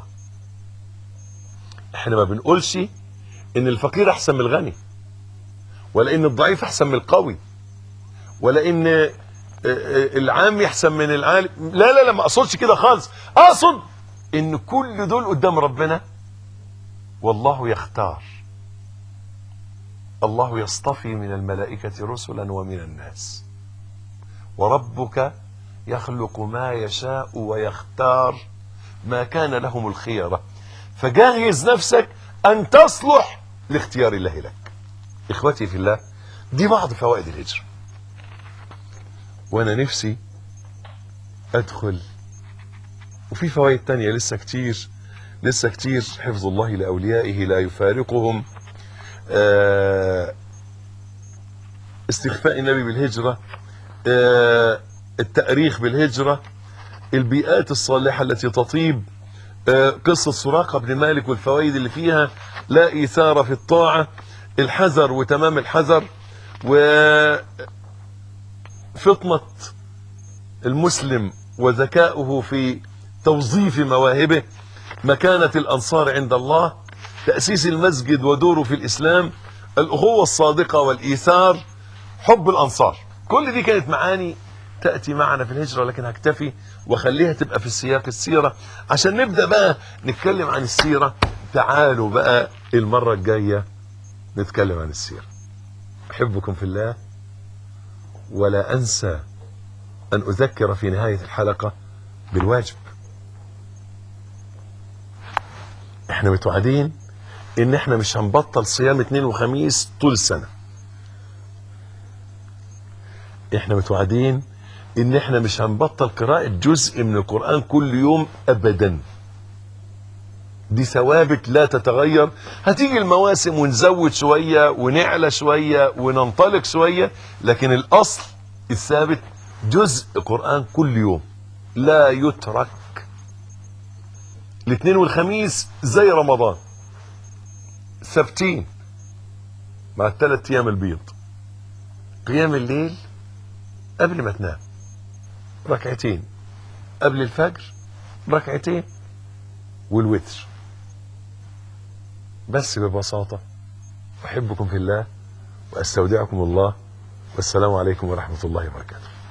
احنا ما بنقولش ان الفقير احسن من الغني ولا ان الضعيف احسن من القوي ولا ان العام احسن من العالم لا لا لا ما اقصدش كده خالص اقصد ان كل دول قدام ربنا والله يختار الله يصطفي من الملائكة رسلا ومن الناس وربك يخلق ما يشاء ويختار ما كان لهم الخيرة فجهز نفسك أن تصلح لاختيار الله لك إخوتي في الله دي بعض فوائد الهجرة وأنا نفسي أدخل وفي فوائد تانية لسه كتير لسه كتير حفظ الله لأوليائه لا يفارقهم استخفاء النبي بالهجرة التأريخ بالهجرة البيئات الصالحة التي تطيب قصة سراقة بن مالك والفوائد اللي فيها لا إيثار في الطاعة الحذر وتمام الحذر وفطنة المسلم وذكاؤه في توظيف مواهبه مكانة الأنصار عند الله تأسيس المسجد ودوره في الإسلام الأخوة الصادقة والإيثار حب الأنصار كل دي كانت معاني تأتي معنا في الهجرة لكن هكتفي وخليها تبقى في السياق السيرة عشان نبدأ بقى نتكلم عن السيرة تعالوا بقى المرة الجاية نتكلم عن السيرة أحبكم في الله ولا أنسى أن أذكر في نهاية الحلقة بالواجب احنا متوعدين ان احنا مش هنبطل صيام اثنين وخميس طول السنة احنا متوعدين ان احنا مش هنبطل قراءة جزء من القرآن كل يوم ابدا دي ثوابت لا تتغير هتيجي المواسم ونزود شوية ونعلى شوية وننطلق شوية لكن الاصل الثابت جزء قرآن كل يوم لا يترك الاثنين والخميس زي رمضان ثابتين مع الثلاث ايام البيض قيام الليل قبل ما تنام ركعتين قبل الفجر ركعتين والوتر بس ببساطة أحبكم في الله وأستودعكم الله والسلام عليكم ورحمة الله وبركاته